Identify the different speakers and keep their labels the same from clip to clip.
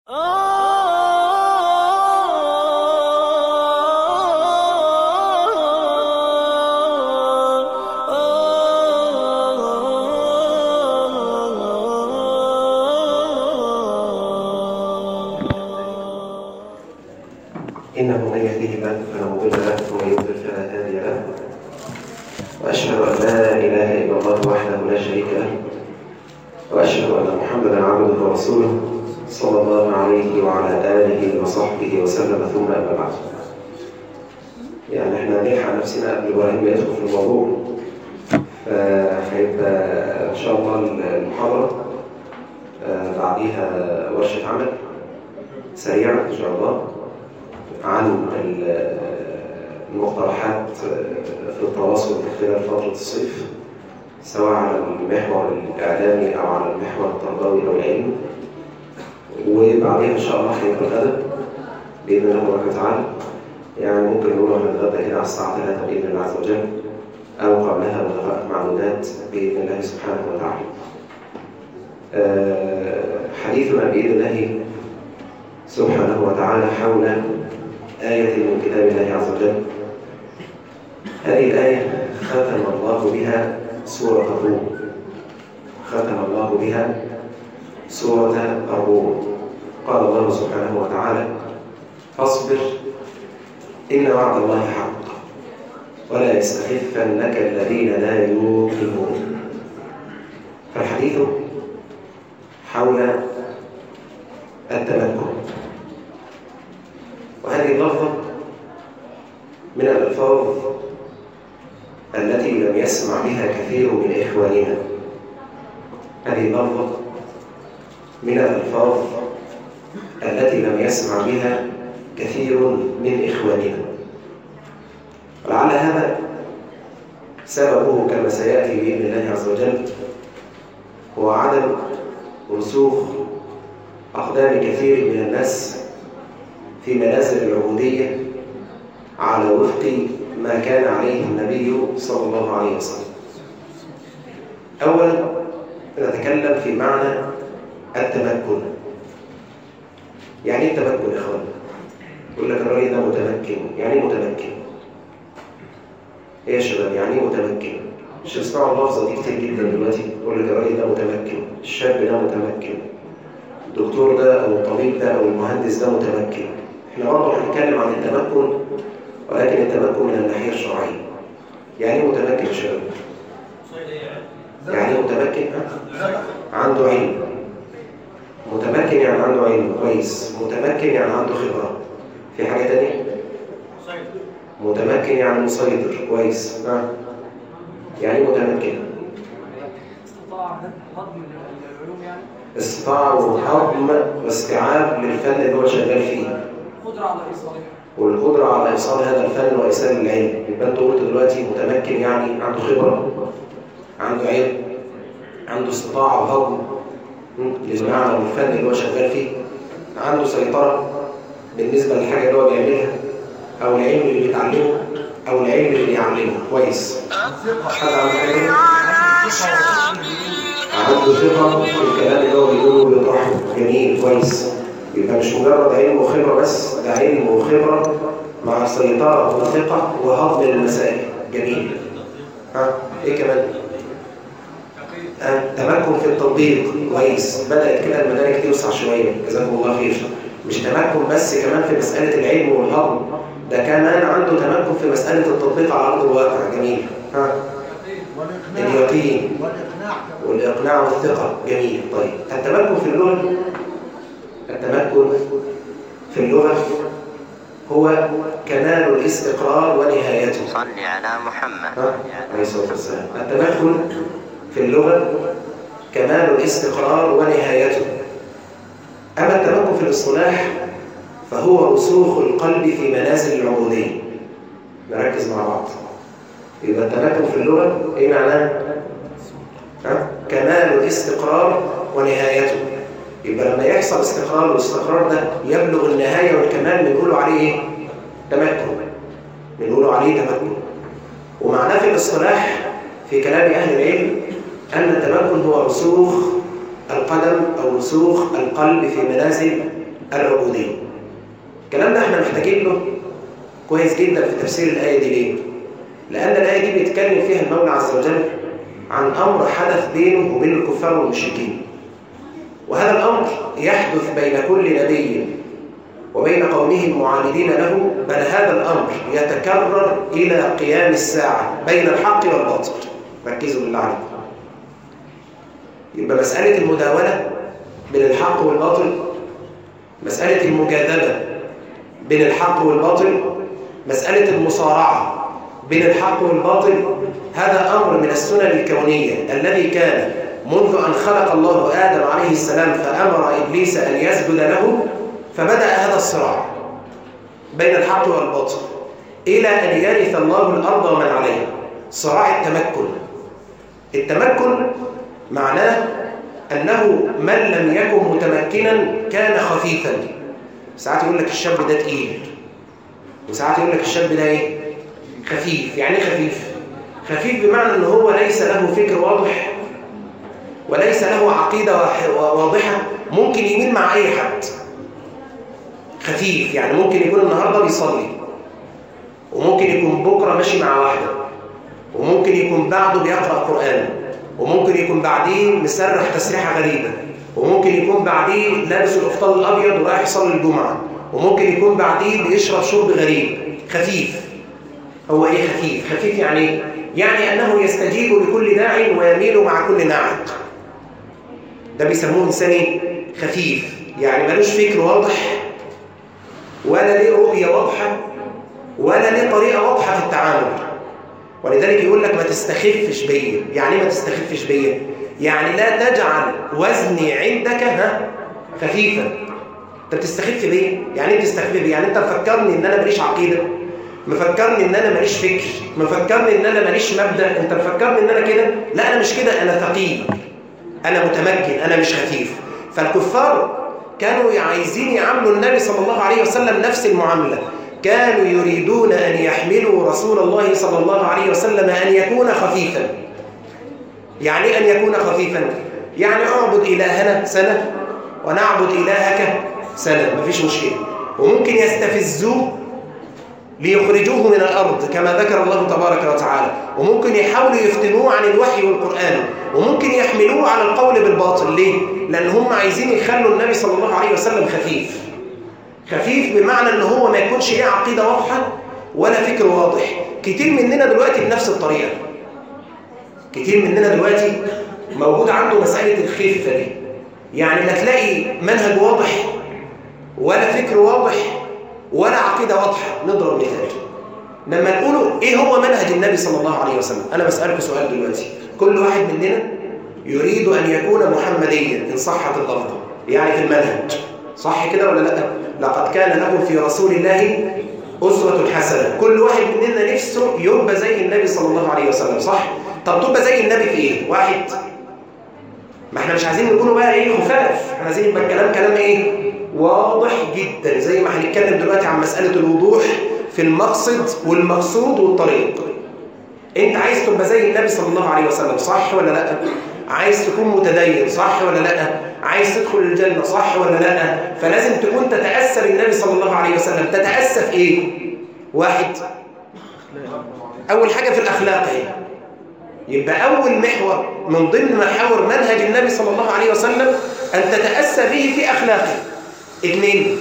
Speaker 1: إنه من يهده الله فلا مضل له ومن يضلل فلا هادي له وأشهد أن لا إله إلا الله وحده لا شريك له وأشهد أن محمدا عبده ورسوله صلى الله عليه وعلى آله وصحبه وسلم ثم أما بعد يعني احنا نلحق نفسنا قبل إبراهيم ما يدخل في الموضوع فهيبقى إن شاء الله المحاضرة آه، بعديها ورشة عمل سريعة إن شاء الله عن ال- المقترحات في التواصل خلال فترة الصيف سواء على المحور الإعلامي أو على المحور التربوي أو العلمي وبعدين إن شاء الله هيبقى الغداء بإذن الله تبارك وتعالى يعني ممكن نقول احنا نتغدى كده على الساعة 3 بإذن الله عز وجل أو قبلها بدقائق معدودات بإذن الله سبحانه وتعالى. آه، حديثنا بإذن الله سبحانه وتعالى حول آية من كتاب الله عز وجل هذه الآية ختم الله بها سورة الروم ختم الله بها سورة الروم قال الله سبحانه وتعالى فاصبر إن وعد الله حق ولا يستخفنك الذين لا يوقنون فالحديث حول التمكن وهذه اللفظة من الألفاظ التي لم يسمع بها كثير من إخواننا هذه اللفظة من الألفاظ التي لم يسمع بها كثير من إخواننا ولعل هذا سببه كما سيأتي بإذن الله عز وجل هو عدم رسوخ أقدام كثير من الناس في منازل العبودية على وفق ما كان عليه النبي صلى الله عليه وسلم أولا نتكلم في معنى التمكن يعني ايه التمكن يا اخوان يقول لك الراجل ده متمكن يعني ايه متمكن ايه يا شباب يعني ايه متمكن مش تسمعوا اللفظه دي كتير جدا دلوقتي يقول لك الراجل ده متمكن الشاب ده متمكن الدكتور ده او الطبيب ده او المهندس ده متمكن احنا برضه هنتكلم عن التمكن ولكن التمكن من الناحيه الشرعيه يعني ايه متمكن يا شباب يعني ايه متمكن ها؟ عنده علم متمكن يعني عنده علم كويس متمكن يعني عنده خبره في حاجه تانية متمكن يعني مسيطر كويس ها يعني إيه متمكن
Speaker 2: استطاع هضم العلوم يعني
Speaker 1: استطاع وهضم واستيعاب للفن اللي هو شغال فيه
Speaker 2: قدرة على إيصالها
Speaker 1: والقدرة على إيصال هذا الفن وإيصال العلم يبقى أنت قلت دلوقتي متمكن يعني عنده خبرة عنده علم عنده استطاعة وهضم م، للمعنى والفن اللي هو شغال فيه عنده سيطرة بالنسبة للحاجة اللي هو بيعملها أو العلم اللي بيتعلمه أو العلم اللي بيعلمه كويس حد عنده حاجة عنده ثقة في الكلام اللي هو بيقوله ويطرحه جميل كويس يبقى مش مجرد علم وخبرة بس ده علم وخبرة مع سيطرة وثقة وهضم للمسائل جميل ها ايه كمان؟ آه، تمكن في التطبيق كويس بدأت كده المدارك توسع شوية جزاكم الله خير مش تمكن بس كمان في مسألة العلم والهضم ده كمان عنده تمكن في مسألة التطبيق على أرض الواقع جميل ها اليقين
Speaker 3: والإقناع
Speaker 1: والإقناع والثقة جميل طيب التمكن في اللغة التمكن في اللغة هو كمال الاستقرار ونهايته
Speaker 4: صل على محمد
Speaker 1: ها؟ عليه الصلاة والسلام التمكن في اللغة كمال الاستقرار ونهايته أما التمكن في الاصطلاح فهو رسوخ القلب في منازل العبودية نركز مع بعض يبقى التمكن في اللغة إيه معناه؟ ها؟ كمال الاستقرار ونهايته يبقى لما يحصل استقرار والاستقرار ده يبلغ النهاية والكمال بنقوله عليه ايه؟ تمكن بنقوله عليه تمكن ومعناه في الاصطلاح في كلام أهل العلم أن التمكن هو رسوخ القدم أو رسوخ القلب في منازل العبودية الكلام ده احنا محتاجين له كويس جدا في تفسير الآية دي ليه؟ لأن الآية دي بيتكلم فيها المولى عز وجل عن أمر حدث بينه وبين الكفار والمشركين وهذا الأمر يحدث بين كل نبي وبين قومه المعاندين له بل هذا الأمر يتكرر إلى قيام الساعة بين الحق والباطل ركزوا بالله عليكم يبقى مسألة المداولة بين الحق والباطل مسألة المجادلة بين الحق والباطل مسألة المصارعة بين الحق والباطل هذا أمر من السنن الكونية الذي كان منذ أن خلق الله آدم عليه السلام فأمر إبليس أن يسجد له فبدأ هذا الصراع بين الحق والباطل إلى أن يرث الله الأرض ومن عليها صراع التمكن التمكن معناه أنه من لم يكن متمكنا كان خفيفا ساعات يقول لك الشاب ده تقيل وساعات يقول لك الشاب ده ايه خفيف يعني ايه خفيف خفيف بمعنى ان هو ليس له فكر واضح وليس له عقيدة واضحة ممكن يميل مع أي حد خفيف يعني ممكن يكون النهاردة بيصلي وممكن يكون بكرة ماشي مع واحدة وممكن يكون بعده بيقرأ قرآن وممكن يكون بعديه مسرح تسريحة غريبة وممكن يكون بعديه لابس القفطان الأبيض ورايح يصلي الجمعة وممكن يكون بعديه بيشرب شرب غريب خفيف هو ايه خفيف؟ خفيف يعني ايه؟ يعني أنه يستجيب لكل داع ويميل مع كل ناعم ده بيسموه إنسان خفيف يعني ملوش فكر واضح ولا ليه رؤية واضحة ولا ليه طريقة واضحة في التعامل ولذلك يقول لك ما تستخفش بيا يعني ايه ما تستخفش بيا يعني لا تجعل وزني عندك ها خفيفا انت بتستخف بيه يعني ايه بتستخف بيه يعني انت مفكرني ان انا ماليش عقيده مفكرني ان انا ماليش فكر مفكرني ان انا ماليش مبدا انت مفكرني ان انا كده لا انا مش كده انا ثقيل انا متمكن انا مش خفيف فالكفار كانوا عايزين يعاملوا النبي صلى الله عليه وسلم نفس المعامله كانوا يريدون ان يحملوا رسول الله صلى الله عليه وسلم ان يكون خفيفا يعني ان يكون خفيفا يعني اعبد الهنا سنه ونعبد الهك سنه مفيش مشكله وممكن يستفزوه ليخرجوه من الأرض كما ذكر الله تبارك وتعالى وممكن يحاولوا يفتنوه عن الوحي والقرآن وممكن يحملوه على القول بالباطل ليه؟ لأن هم عايزين يخلوا النبي صلى الله عليه وسلم خفيف خفيف بمعنى أن هو ما يكونش ليه عقيدة واضحة ولا فكر واضح كتير مننا دلوقتي بنفس الطريقة كتير مننا دلوقتي موجود عنده مسألة الخفة دي يعني لا تلاقي منهج واضح ولا فكر واضح ولا عقيدة واضحة نضرب مثال لما نقوله ايه هو منهج النبي صلى الله عليه وسلم انا بسألك سؤال دلوقتي كل واحد مننا يريد ان يكون محمديا ان صحت اللفظة يعني في المنهج صح كده ولا لا لقد كان لكم في رسول الله أسوة حسنة كل واحد مننا نفسه يبقى زي النبي صلى الله عليه وسلم صح طب تبقى زي النبي في ايه واحد ما احنا مش عايزين نكونوا بقى ايه خفاف احنا عايزين يبقى الكلام كلام ايه واضح جدا زي ما هنتكلم دلوقتي عن مسألة الوضوح في المقصد والمقصود والطريق انت عايز تبقى زي النبي صلى الله عليه وسلم صح ولا لا عايز تكون متدين صح ولا لا عايز تدخل الجنة صح ولا لا فلازم تكون تتأسى بالنبي صلى الله عليه وسلم تتأسى في ايه واحد اول حاجة في الاخلاق ايه يبقى أول محور من ضمن محاور منهج النبي صلى الله عليه وسلم أن تتأسى به في أخلاقه اثنين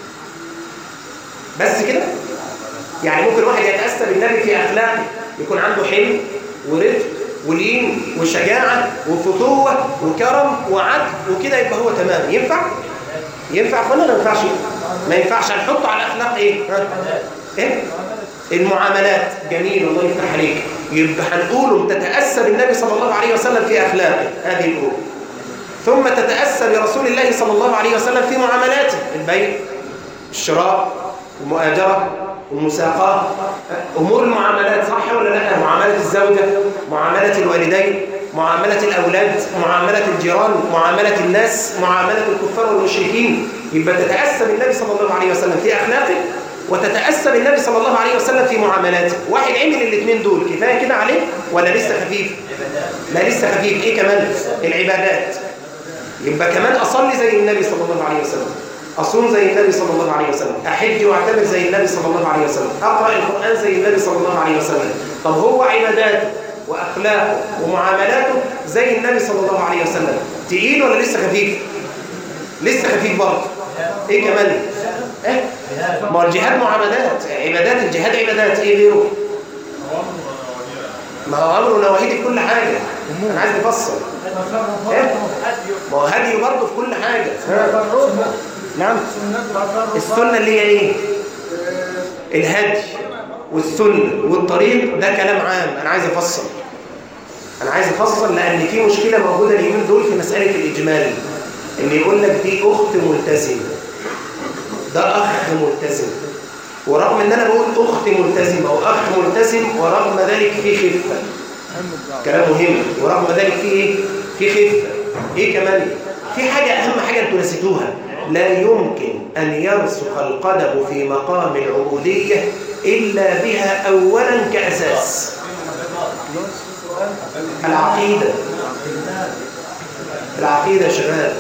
Speaker 1: بس كده يعني ممكن واحد يتأسى بالنبي في أخلاقه يكون عنده حلم ورفق ولين وشجاعة وفتوة وكرم وعدل وكده يبقى هو تمام ينفع؟ ينفع ولا ما ينفعش؟ ما ينفعش هنحطه على أخلاق إيه؟ ها؟ إيه؟ المعاملات جميل الله يفتح عليك يبقى هنقوله تتأسى بالنبي صلى الله عليه وسلم في أخلاقه هذه الأولى ثم تتأسى برسول الله صلى الله عليه وسلم في معاملاته البيع الشراء المؤاجرة المساقات أمور المعاملات صح ولا لا معاملة الزوجة معاملة الوالدين معاملة الأولاد معاملة الجيران معاملة الناس معاملة الكفار والمشركين يبقى تتأسى بالنبي صلى الله عليه وسلم في أخلاقه وتتأسى بالنبي صلى الله عليه وسلم في معاملاته واحد عمل الاثنين دول كفاية كده عليه ولا لسه خفيف لا لسه خفيف ايه كمان العبادات يبقى كمان أصلي زي النبي صلى الله عليه وسلم أصوم زي النبي صلى الله عليه وسلم أحج واعتمر زي النبي صلى الله عليه وسلم أقرأ القرآن زي النبي صلى الله عليه وسلم طب هو عباداته وأخلاقه ومعاملاته زي النبي صلى الله عليه وسلم تقيل ولا لسه خفيف؟ لسه خفيف برضه إيه كمان؟ إيه؟ ما هو الجهاد معاملات عبادات الجهاد عبادات إيه غيره؟ ما هو أمر ونواهي في كل حاجة أنا عايز نفصل إيه؟ ما هو هدي برضه في كل حاجة ها؟ نعم السنة اللي هي ايه الهدي والسنة والطريق ده كلام عام انا عايز افصل انا عايز افصل لان في مشكلة موجودة اليومين دول في مسألة الاجمال ان يقول لك دي اخت ملتزمة ده اخ ملتزم ورغم ان انا بقول اخت ملتزمة واخ ملتزم ورغم ذلك في خفة كلام مهم ورغم ذلك في ايه في خفة ايه كمان في حاجة اهم حاجة انتوا نسيتوها لا يمكن أن يرسخ القدم في مقام العبودية إلا بها أولا كأساس العقيدة العقيدة يا شباب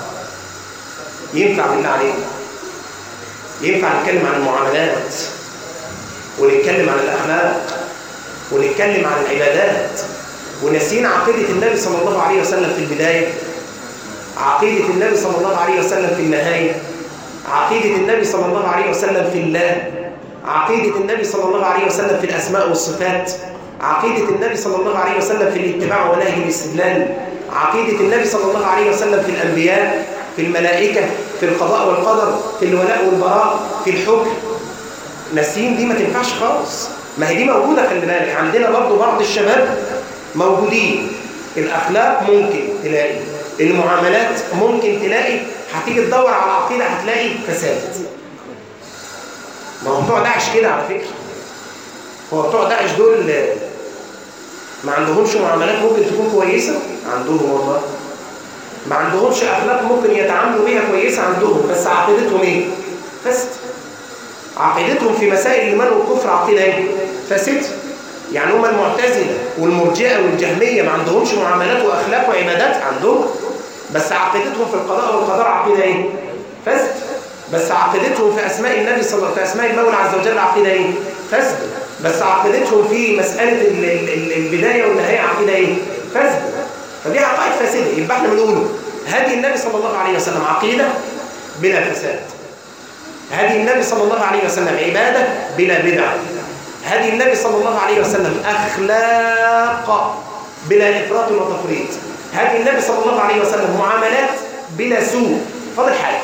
Speaker 1: ينفع بالله عليك ينفع نتكلم عن المعاملات ونتكلم عن الأخلاق ونتكلم عن العبادات ونسين عقيدة النبي صلى الله عليه وسلم في البداية عقيدة النبي صلى الله عليه وسلم في النهاية عقيدة النبي صلى الله عليه وسلم في الله عقيدة النبي صلى الله عليه وسلم في الأسماء والصفات عقيدة النبي صلى الله عليه وسلم في الاتباع ونهي الاستدلال عقيدة النبي صلى الله عليه وسلم في الأنبياء في الملائكة في القضاء والقدر في الولاء والبراء في الحكم ناسين دي ما تنفعش خالص ما هي دي موجودة خلي بالك عندنا برضه بعض الشباب موجودين الأخلاق ممكن تلاقي المعاملات ممكن تلاقي هتيجي تدور على عقيدة هتلاقي فساد ما هو بتوع داعش كده على فكرة هو بتوع داعش دول ما عندهمش معاملات ممكن تكون كويسة عندهم والله ما عندهمش أخلاق ممكن يتعاملوا بيها كويسة عندهم بس عقيدتهم إيه؟ فسد عقيدتهم في مسائل الإيمان والكفر عقيدة إيه؟ فسد يعني هم المعتزلة والمرجئة والجهمية ما عندهمش معاملات وأخلاق وعبادات عندهم بس عقيدتهم في القضاء والقدر عقيدة ايه؟ فسد بس عقيدتهم في أسماء النبي صلى الله عليه وسلم في أسماء المولى عز وجل عقيدة ايه؟ فسد بس عقيدتهم في مسألة ال ال ال البداية والنهاية عقيدة ايه؟ فسد فدي عقائد فاسدة يبقى احنا بنقول هدي النبي صلى الله عليه وسلم عقيدة بلا فساد هدي النبي صلى الله عليه وسلم عبادة بلا بدعة هدي النبي صلى الله عليه وسلم أخلاق بلا إفراط وتفريط هدي النبي صلى الله عليه وسلم معاملات بلا سوء فاضل حاجة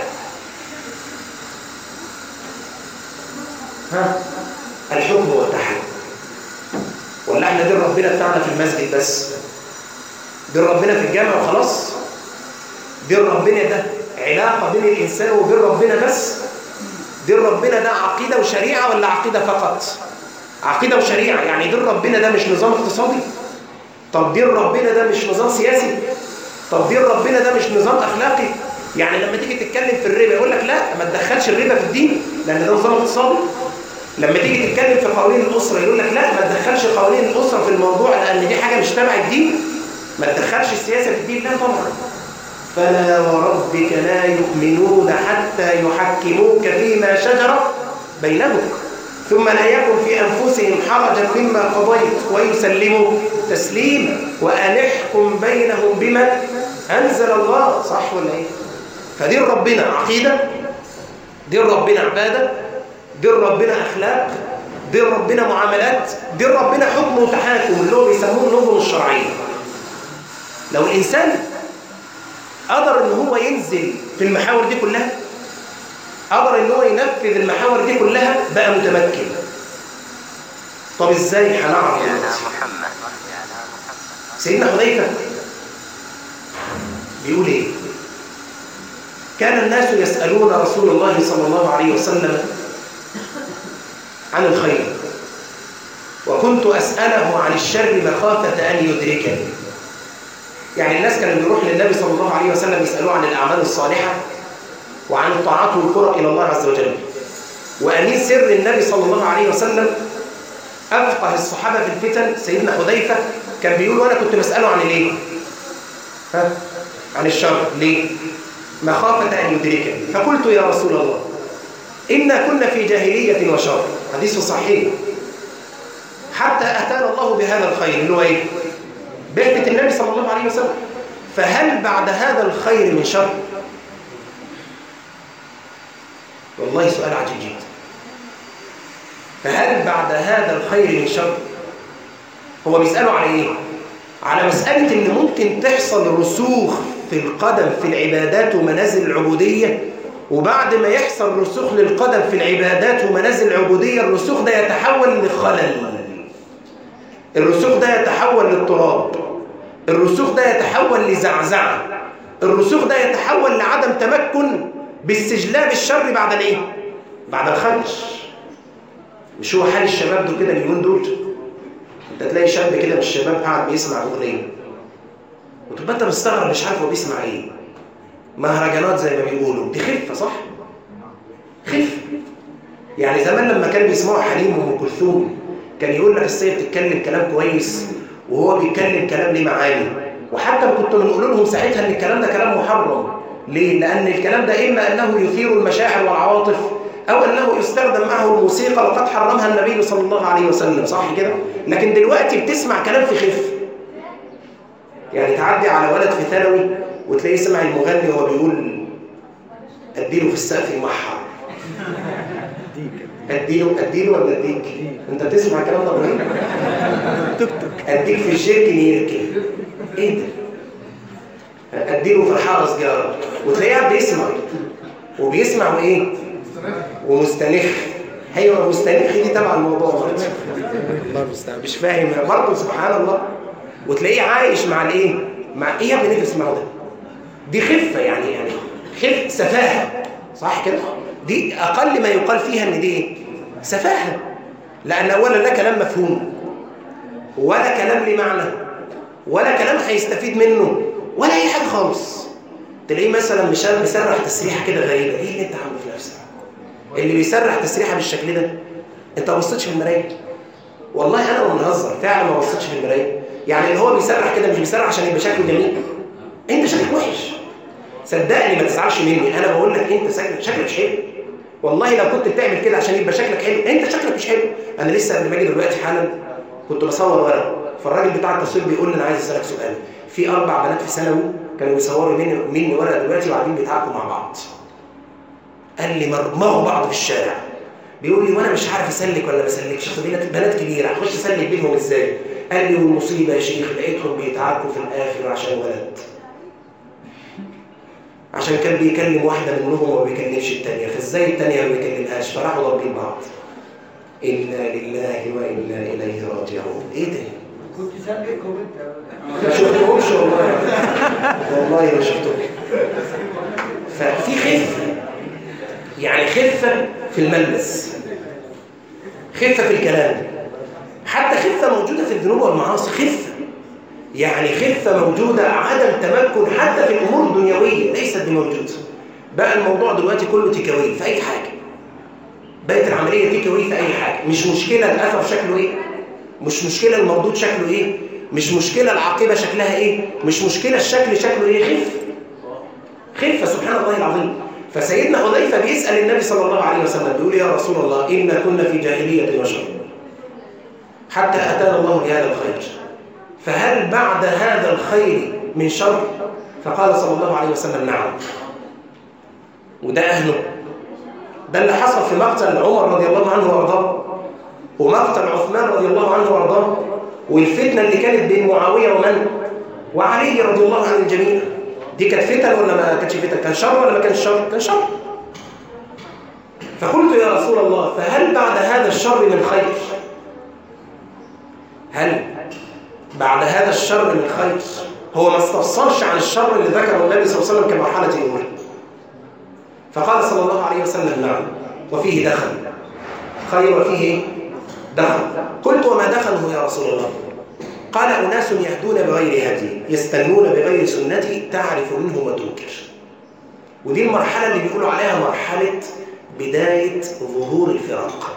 Speaker 1: ها الحكم والتحكم ولا احنا دين ربنا بتاعنا في المسجد بس دين ربنا في الجامع وخلاص دين ربنا ده علاقة بين الإنسان وبين ربنا بس دين ربنا ده عقيدة وشريعة ولا عقيدة فقط عقيدة وشريعة يعني دين ربنا ده مش نظام اقتصادي طب دين ربنا ده مش نظام سياسي طب دين ربنا ده مش نظام أخلاقي يعني لما تيجي تتكلم في الربا يقول لك لا ما تدخلش الربا في الدين لأن ده نظام اقتصادي لما تيجي تتكلم في قوانين الأسرة يقول لك لا ما تدخلش قوانين الأسرة في الموضوع لأن دي حاجة مش تبع الدين ما تدخلش السياسة في الدين لا طبعا فلا وربك لا يؤمنون حتى يحكموك فيما شجر بينهم ثم لا يكن في أنفسهم حرجا مما قضيت ويسلموا تسليما وأن احكم بينهم بما أنزل الله صح ولا إيه؟ فدين ربنا عقيدة دين ربنا عبادة دين ربنا أخلاق دين ربنا معاملات دين ربنا حكم وتحاكم اللي هو بيسموه النظم الشرعية لو الإنسان قدر ان هو ينزل في المحاور دي كلها قدر ان هو ينفذ المحاور دي كلها بقى متمكن طب ازاي هنعرف
Speaker 3: يا
Speaker 1: دلوقتي
Speaker 3: محمد
Speaker 1: سيدنا حذيفه بيقول ايه كان الناس يسالون رسول الله صلى الله عليه وسلم عن الخير وكنت اساله عن الشر مخافه ان يدركني يعني الناس كانوا بيروح للنبي صلى الله عليه وسلم يسألوه عن الأعمال الصالحة وعن الطاعات والقرب إلى الله عز وجل وأمين سر النبي صلى الله عليه وسلم أفقه الصحابة في الفتن سيدنا حذيفة كان بيقول وأنا كنت بسأله عن الإيه؟ ها؟ عن الشر ليه؟ مخافة أن يدركني فقلت يا رسول الله إنا كنا في جاهلية وشر حديث صحيح حتى أتانا الله بهذا الخير اللي هو إيه؟ بعثة النبي صلى الله عليه وسلم فهل بعد هذا الخير من شر؟ والله سؤال عجيب جدا فهل بعد هذا الخير من شر؟ هو بيسأله على إيه؟ على مسألة إن ممكن تحصل رسوخ في القدم في العبادات ومنازل العبودية وبعد ما يحصل رسوخ للقدم في العبادات ومنازل العبودية الرسوخ ده يتحول لخلل الرسوخ ده يتحول للتراب الرسوخ ده يتحول لزعزعة الرسوخ ده يتحول لعدم تمكن باستجلاب الشر بعد الايه؟ بعد الخدش مش هو حال الشباب دول كده اليومين دول انت تلاقي شاب كده من الشباب قاعد بيسمع اغنيه وتبقى انت مستغرب مش عارف هو بيسمع ايه مهرجانات زي ما بيقولوا دي خفه صح خفه يعني زمان لما كانوا بيسمعوا حليم وام كلثوم كان يقول لك السيد بتتكلم كلام كويس وهو بيتكلم كلام ليه معاني وحتى كنت بنقول لهم ساعتها ان الكلام ده كلام محرم ليه لان الكلام ده اما انه يثير المشاعر والعواطف او انه يستخدم معه الموسيقى وقد حرمها النبي صلى الله عليه وسلم صح كده لكن دلوقتي بتسمع كلام في خف يعني تعدي على ولد في ثانوي وتلاقيه سمع المغني وهو بيقول اديله في السقف يمحر اديله اديله ولا اديك انت بتسمع الكلام ده ابراهيم
Speaker 3: توك توك
Speaker 1: اديك في الشركه يركن ايه ده اديله في الحاره سجاره وتلاقيه قاعد بيسمع وبيسمع وايه ومستنخ ايوه مستنخ دي تبع الموضوع برضه الله المستعان مش فاهم برضه سبحان الله وتلاقيه عايش مع الايه مع ايه يا ابني اللي بتسمعه ده دي خفه يعني يعني خف سفاهه صح كده دي اقل ما يقال فيها ان دي ايه سفاهه لان اولا لا كلام مفهوم ولا كلام ليه معنى ولا كلام هيستفيد منه ولا اي حاجه خالص تلاقيه مثلا مش مسرح تسريحه كده غريبه ايه اللي انت عامله في نفسك اللي بيسرح تسريحه بالشكل ده انت ما بصيتش في المرايه والله انا ما بنهزر فعلا ما بصيتش في المرايه يعني اللي هو بيسرح كده مش بيسرح عشان يبقى شكله جميل انت شكلك وحش صدقني ما تزعلش مني انا بقول لك انت شكلك شكلك مش حلو والله لو كنت بتعمل كده عشان يبقى شكلك حلو انت شكلك مش حلو انا لسه قبل ما اجي دلوقتي حالا كنت بصور ورق فالراجل بتاع التصوير بيقول لي انا عايز اسالك سؤال في اربع بنات في ثانوي كانوا بيصوروا مني مني ورقه دلوقتي وقاعدين بيتعاركوا مع بعض قال لي مرمغوا بعض في الشارع بيقول لي وانا مش عارف اسلك ولا ما اسلكش اصل دي بنات كبيره هخش اسلك بينهم ازاي قال لي والمصيبه يا شيخ لقيتهم بيتعاركوا في الاخر عشان ولد عشان كان بيكلم واحده منهم وما بيكلمش الثانيه فازاي الثانيه ما بيكلمهاش فراحوا ضاربين بعض انا لله وانا اليه راجعون ايه ده
Speaker 2: كنت سابقكم انت
Speaker 1: ما شفتهمش والله والله ما شفتهم ففي خفه يعني خفه في الملبس خفه في الكلام حتى خفه موجوده في الذنوب والمعاصي خفه يعني خفه موجوده عدم تمكن حتى في الامور الدنيويه ليست بموجوده بقى الموضوع دلوقتي كله تيكاوي في اي حاجه بقت العمليه تيكاوي في اي حاجه مش مشكله الاثر شكله ايه مش مشكله المردود شكله ايه مش مشكله العاقبه شكلها ايه مش مشكله الشكل شكله ايه خف خفه سبحان الله العظيم فسيدنا حذيفه بيسال النبي صلى الله عليه وسلم بيقول يا رسول الله انا كنا في جاهليه وشر حتى اتانا الله بهذا الخير فهل بعد هذا الخير من شر فقال صلى الله عليه وسلم نعم وده اهله ده اللي حصل في مقتل عمر رضي الله عنه وارضاه ومقتل عثمان رضي الله عنه وارضاه والفتنه اللي كانت بين معاويه ومن وعلي رضي الله عن الجميع دي كانت فتن ولا ما كانتش فتن كان شر ولا ما كانش شر كان شر فقلت يا رسول الله فهل بعد هذا الشر من خير هل بعد هذا الشر من خير هو ما استفسرش عن الشر اللي ذكره النبي صلى الله عليه وسلم كمرحله اولى فقال صلى الله عليه وسلم نعم وفيه دخل خير وفيه دخل قلت وما دخله يا رسول الله قال أناس يهدون بغير هدي يستنون بغير سنتي تعرف منه وتنكر ودي المرحلة اللي بيقولوا عليها مرحلة بداية ظهور الفرق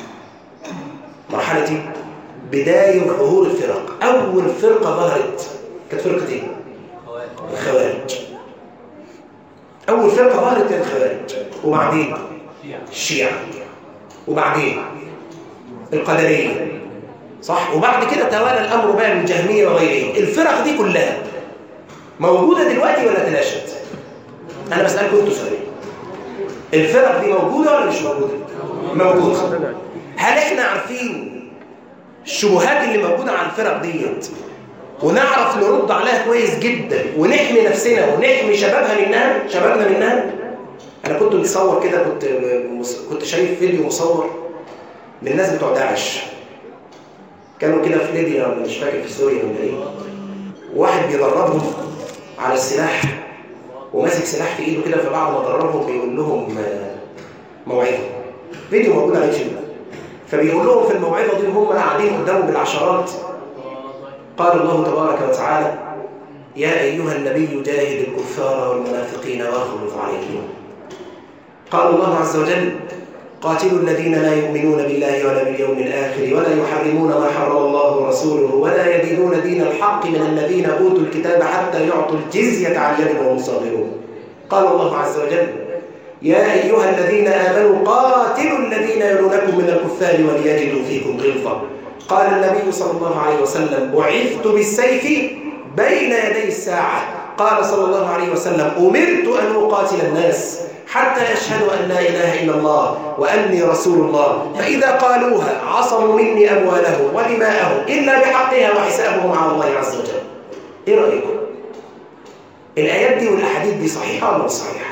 Speaker 1: مرحلة ايه؟ بداية ظهور الفرق أول فرقة ظهرت كانت فرقة ايه؟ الخوارج أول فرقة ظهرت كانت الخوارج وبعدين الشيعة وبعدين القدرية صح وبعد كده توالى الأمر بقى بالجهمية وغيرهم الفرق دي كلها موجودة دلوقتي ولا تلاشت؟ أنا بسألكم أنتوا سؤال الفرق دي موجودة ولا مش موجودة؟ موجودة هل احنا عارفين الشبهات اللي موجودة على الفرق ديت ونعرف نرد عليها كويس جدا ونحمي نفسنا ونحمي شبابها منها شبابنا منها انا كنت متصور كده كنت كنت شايف فيديو مصور للناس بتوع داعش كانوا كده في ليبيا ولا مش فاكر في سوريا ولا ايه واحد بيدربهم على السلاح وماسك سلاح في ايده كده فبعد ما دربهم بيقول لهم موعظه فيديو موجود على اليوتيوب فبيقول لهم في الموعظه دي وهم قاعدين قدامه بالعشرات قال الله تبارك وتعالى يا ايها النبي جاهد الكفار والمنافقين واغلظ عليهم قال الله عز وجل قاتلوا الذين لا يؤمنون بالله ولا باليوم الآخر ولا يحرمون ما حرم الله ورسوله ولا يدينون دين الحق من الذين أوتوا الكتاب حتى يعطوا الجزية عن يد وهم صاغرون قال الله عز وجل يا أيها الذين آمنوا قاتلوا الذين يلونكم من الكفار وليجدوا فيكم غلظة قال النبي صلى الله عليه وسلم بعثت بالسيف بين يدي الساعة قال صلى الله عليه وسلم أمرت أن أقاتل الناس حتى يشهدوا أن لا إله إلا الله وأني رسول الله فإذا قالوها عصموا مني أموالهم ودماءهم إلا بحقها وحسابهم على الله عز وجل إيه رأيكم؟ الآيات دي والأحاديث دي صحيحة ولا مش صحيحة؟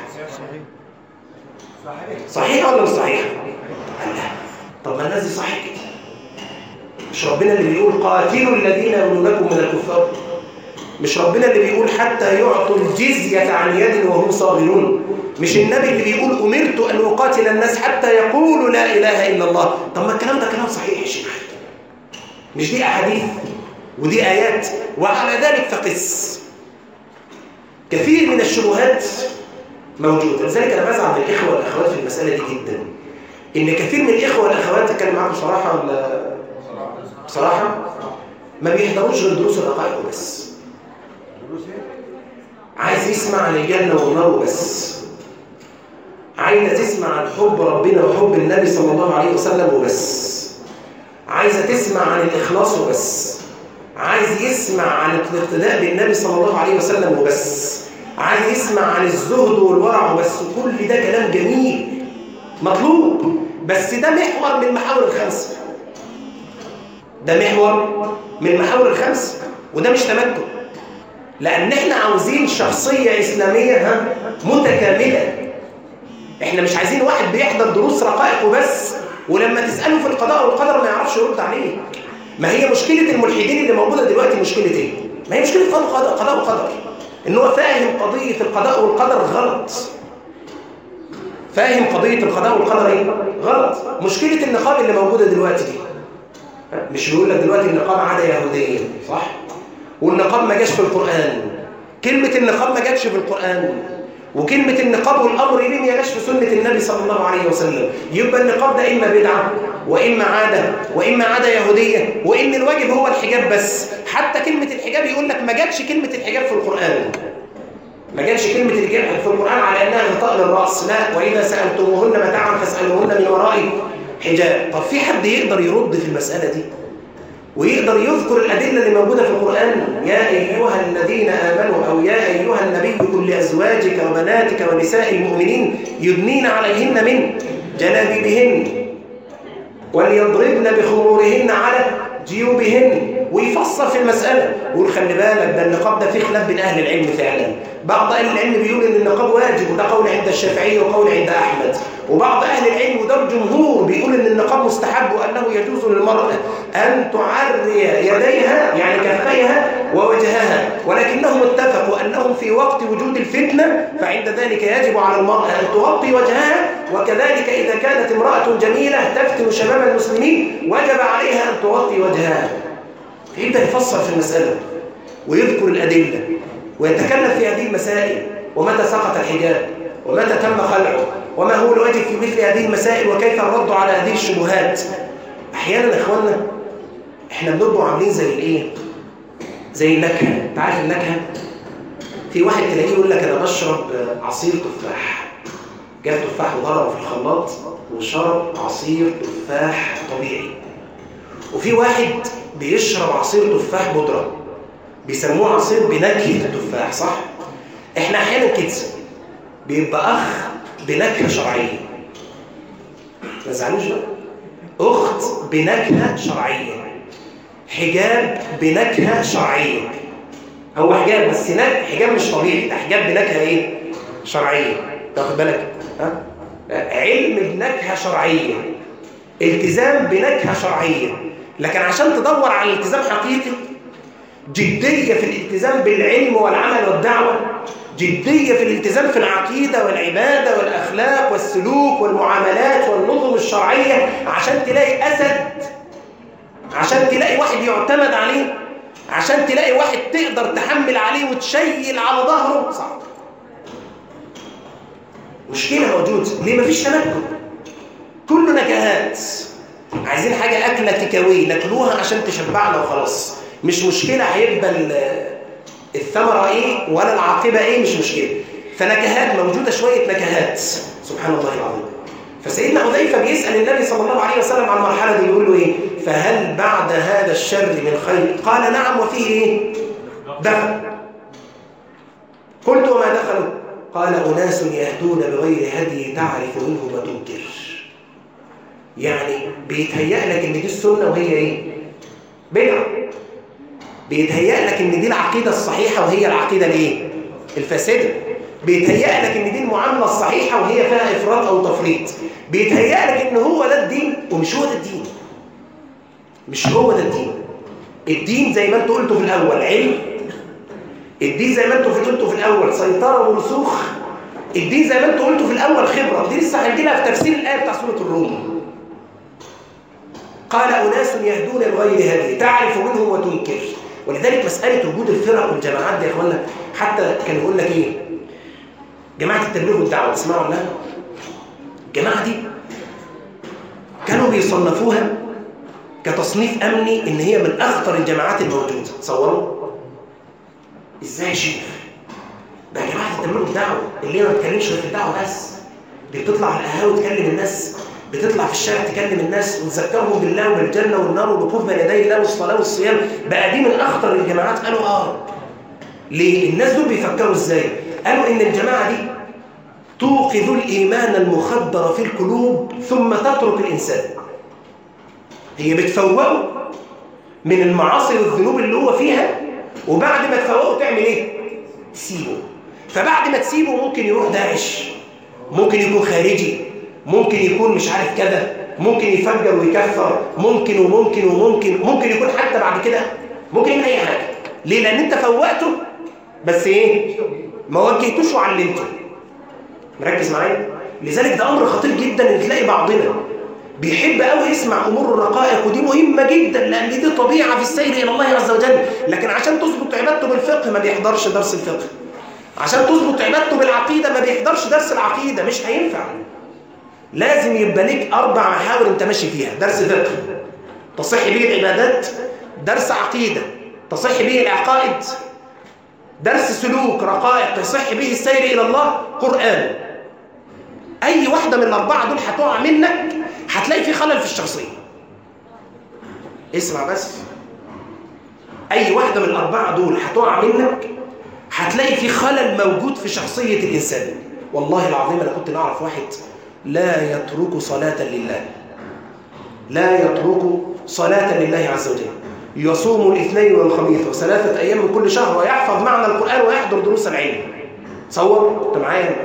Speaker 1: صحيحة ولا مش صحيحة؟ لا طب ما الناس دي صحيح كده مش ربنا اللي بيقول قاتلوا الذين يولونكم من الكفار مش ربنا اللي بيقول حتى يعطوا الجزية عن يد وهم صاغرون مش النبي اللي بيقول أمرت أن أقاتل الناس حتى يقولوا لا إله إلا الله طب ما الكلام ده كلام صحيح يا شيخ مش دي أحاديث ودي آيات وعلى ذلك فقس كثير من الشبهات موجودة لذلك أنا بزعل من الإخوة والأخوات في المسألة دي جدا إن كثير من الإخوة والأخوات أتكلم معاكم صراحة ولا بصراحة ما بيحضروش غير دروس الرقائق بس عايز يسمع عن الجنة والنار وبس عايزة تسمع عن حب ربنا وحب النبي صلى الله عليه وسلم وبس عايزة تسمع عن الإخلاص وبس عايز يسمع عن الاقتداء بالنبي صلى الله عليه وسلم وبس عايز يسمع عن الزهد والورع وبس كل ده كلام جميل مطلوب بس ده محور من المحاور الخمسة ده محور من المحاور الخمسة وده مش تمكن لأن احنا عاوزين شخصية إسلامية ها متكاملة احنا مش عايزين واحد بيحضر دروس رقائق وبس ولما تسأله في القضاء والقدر ما يعرفش يرد عليه ما هي مشكلة الملحدين اللي موجودة دلوقتي مشكلة ايه؟ ما هي مشكلة قضاء قضاء وقدر ان هو فاهم قضية القضاء والقدر غلط فاهم قضية القضاء والقدر ايه؟ غلط مشكلة النقاب اللي موجودة دلوقتي دي مش بيقول لك دلوقتي النقاب عادة يهودية صح؟ والنقاب ما جاش في القرآن كلمة النقاب ما جاتش في القرآن وكلمة النقاب والأمر ليه ما جاش في سنة النبي صلى الله عليه وسلم يبقى النقاب ده إما بدعة وإما عادة وإما عادة يهودية وإن الواجب هو الحجاب بس حتى كلمة الحجاب يقول لك ما جاتش كلمة الحجاب في القرآن ما جاتش كلمة الحجاب في القرآن على أنها غطاء للرأس لا وإذا سألتموهن متاعا فاسألوهن من وراء حجاب طب في حد يقدر يرد في المسألة دي ويقدر يذكر الأدلة اللي موجودة في القرآن يا أيها الذين آمنوا أو يا أيها النبي كل أزواجك وبناتك ونساء المؤمنين يدنين عليهن من جلابيبهن وليضربن بخمورهن على جيوبهن ويفسر في المسألة ويقول خلي بالك ده النقاب ده فيه خلاف بين أهل العلم فعلا بعض أهل العلم بيقول إن النقاب واجب وده قول عند الشافعية وقول عند أحمد وبعض أهل العلم وده الجمهور بيقول إن النقاب مستحب وأنه يجوز للمرأة أن تعري يديها يعني كفيها ووجهها ولكنهم اتفقوا أنهم في وقت وجود الفتنة فعند ذلك يجب على المرأة أن تغطي وجهها وكذلك إذا كانت امرأة جميلة تفتن شباب المسلمين وجب عليها أن تغطي وجهها يبدأ يفسر في المسألة ويذكر الأدلة ويتكلم في هذه المسائل ومتى سقط الحجاب ومتى تم خلعه وما هو الواجب في مثل هذه المسائل وكيف الرد على هذه الشبهات احيانا يا اخوانا احنا بنبقوا عاملين زي الايه زي النكهه انت عارف النكهه في واحد تلاقيه يقول لك انا بشرب عصير تفاح جاب تفاح وضربه في الخلاط وشرب عصير تفاح طبيعي وفي واحد بيشرب عصير تفاح بودره بيسموه عصير بنكهه التفاح صح احنا احيانا كده بيبقى اخ بنكهه شرعيه ما تزعلوش بقى اخت بنكهه شرعيه حجاب بنكهه شرعيه هو حجاب بس نك... حجاب مش طبيعي ده حجاب بنكهه ايه شرعيه تاخد بالك ها علم بنكهه شرعيه التزام بنكهه شرعيه لكن عشان تدور على الالتزام حقيقي جديه في الالتزام بالعلم والعمل والدعوه جديه في الالتزام في العقيده والعباده والاخلاق والسلوك والمعاملات والنظم الشرعيه عشان تلاقي اسد عشان تلاقي واحد يعتمد عليه عشان تلاقي واحد تقدر تحمل عليه وتشيل على ظهره صعب مشكلة موجودة ليه مفيش تمكن كله نكهات عايزين حاجة أكلة تكاوي ناكلوها عشان تشبعنا وخلاص مش مشكلة هيبقى الثمرة إيه ولا العاقبة إيه مش مشكلة فنكهات موجودة شوية نكهات سبحان الله العظيم فسيدنا حذيفة بيسأل النبي صلى الله عليه وسلم عن المرحلة دي يقول له إيه فهل بعد هذا الشر من خير قال نعم وفيه إيه دخل قلت وما دخلوا قال أناس يهدون بغير هدي تعرف منهم وتنكر يعني بيتهيأ لك إن دي السنة وهي إيه بدعة بيتهيأ لك إن دي العقيدة الصحيحة وهي العقيدة الإيه الفاسدة بيتهيأ لك إن دي المعاملة الصحيحة وهي فيها إفراط أو تفريط بيتهيأ لك إن هو ده الدين ومش هو ده الدين مش هو ده الدين الدين زي ما انتوا قلتوا في الأول علم الدين زي ما انتوا قلتوا في الأول سيطرة ورسوخ الدين زي ما انتوا قلتوا في الأول خبرة دي لسه هنجي لها في تفسير الآية بتاع سورة الروم قال أناس يهدون بغير هدي تعرف منهم وتنكر ولذلك مسألة وجود الفرق والجماعات دي يا إخوانا حتى كان يقول لك إيه جماعة التبليغ والدعوة تسمعوا عنها الجماعة دي كانوا بيصنفوها كتصنيف أمني إن هي من أخطر الجماعات الموجودة تصوروا إزاي يا شيخ ده جماعة التبليغ والدعوة اللي هي ما بتكلمش غير في الدعوة بس دي بتطلع على القهاوي تكلم الناس بتطلع في الشارع تكلم الناس وتذكرهم بالله وبالجنة والنار والوقوف بين يدي الله والصلاة والصيام بقى دي من أخطر الجماعات قالوا آه ليه؟ الناس دول بيفكروا إزاي؟ قالوا إن الجماعة دي توقظ الإيمان المخدر في القلوب ثم تترك الإنسان هي بتفوقه من المعاصي والذنوب اللي هو فيها وبعد ما تفوقه تعمل إيه؟ تسيبه فبعد ما تسيبه ممكن يروح داعش ممكن يكون خارجي ممكن يكون مش عارف كذا ممكن يفجر ويكفر ممكن وممكن وممكن ممكن يكون حتى بعد كده ممكن يعمل اي حاجه ليه لان انت فوقته بس ايه ما وجهتوش وعلمته مركز معايا لذلك ده امر خطير جدا ان تلاقي بعضنا بيحب قوي يسمع امور الرقائق ودي مهمه جدا لان دي طبيعه في السير الى الله عز وجل لكن عشان تظبط عبادته بالفقه ما بيحضرش درس الفقه عشان تظبط عبادته بالعقيده ما بيحضرش درس العقيده مش هينفع لازم يبقى ليك اربع محاور انت ماشي فيها درس فقه تصح به العبادات درس عقيده تصح به العقائد درس سلوك رقائق تصح به السير الى الله قران اي واحده من الاربعه دول هتقع منك هتلاقي في خلل في الشخصيه اسمع بس اي واحده من الاربعه دول هتقع منك هتلاقي في خلل موجود في شخصيه الانسان والله العظيم انا كنت نعرف واحد لا يترك صلاة لله لا يترك صلاة لله عز وجل يصوم الاثنين والخميس وثلاثة أيام من كل شهر ويحفظ معنى القرآن ويحضر دروس العلم تصور أنت معايا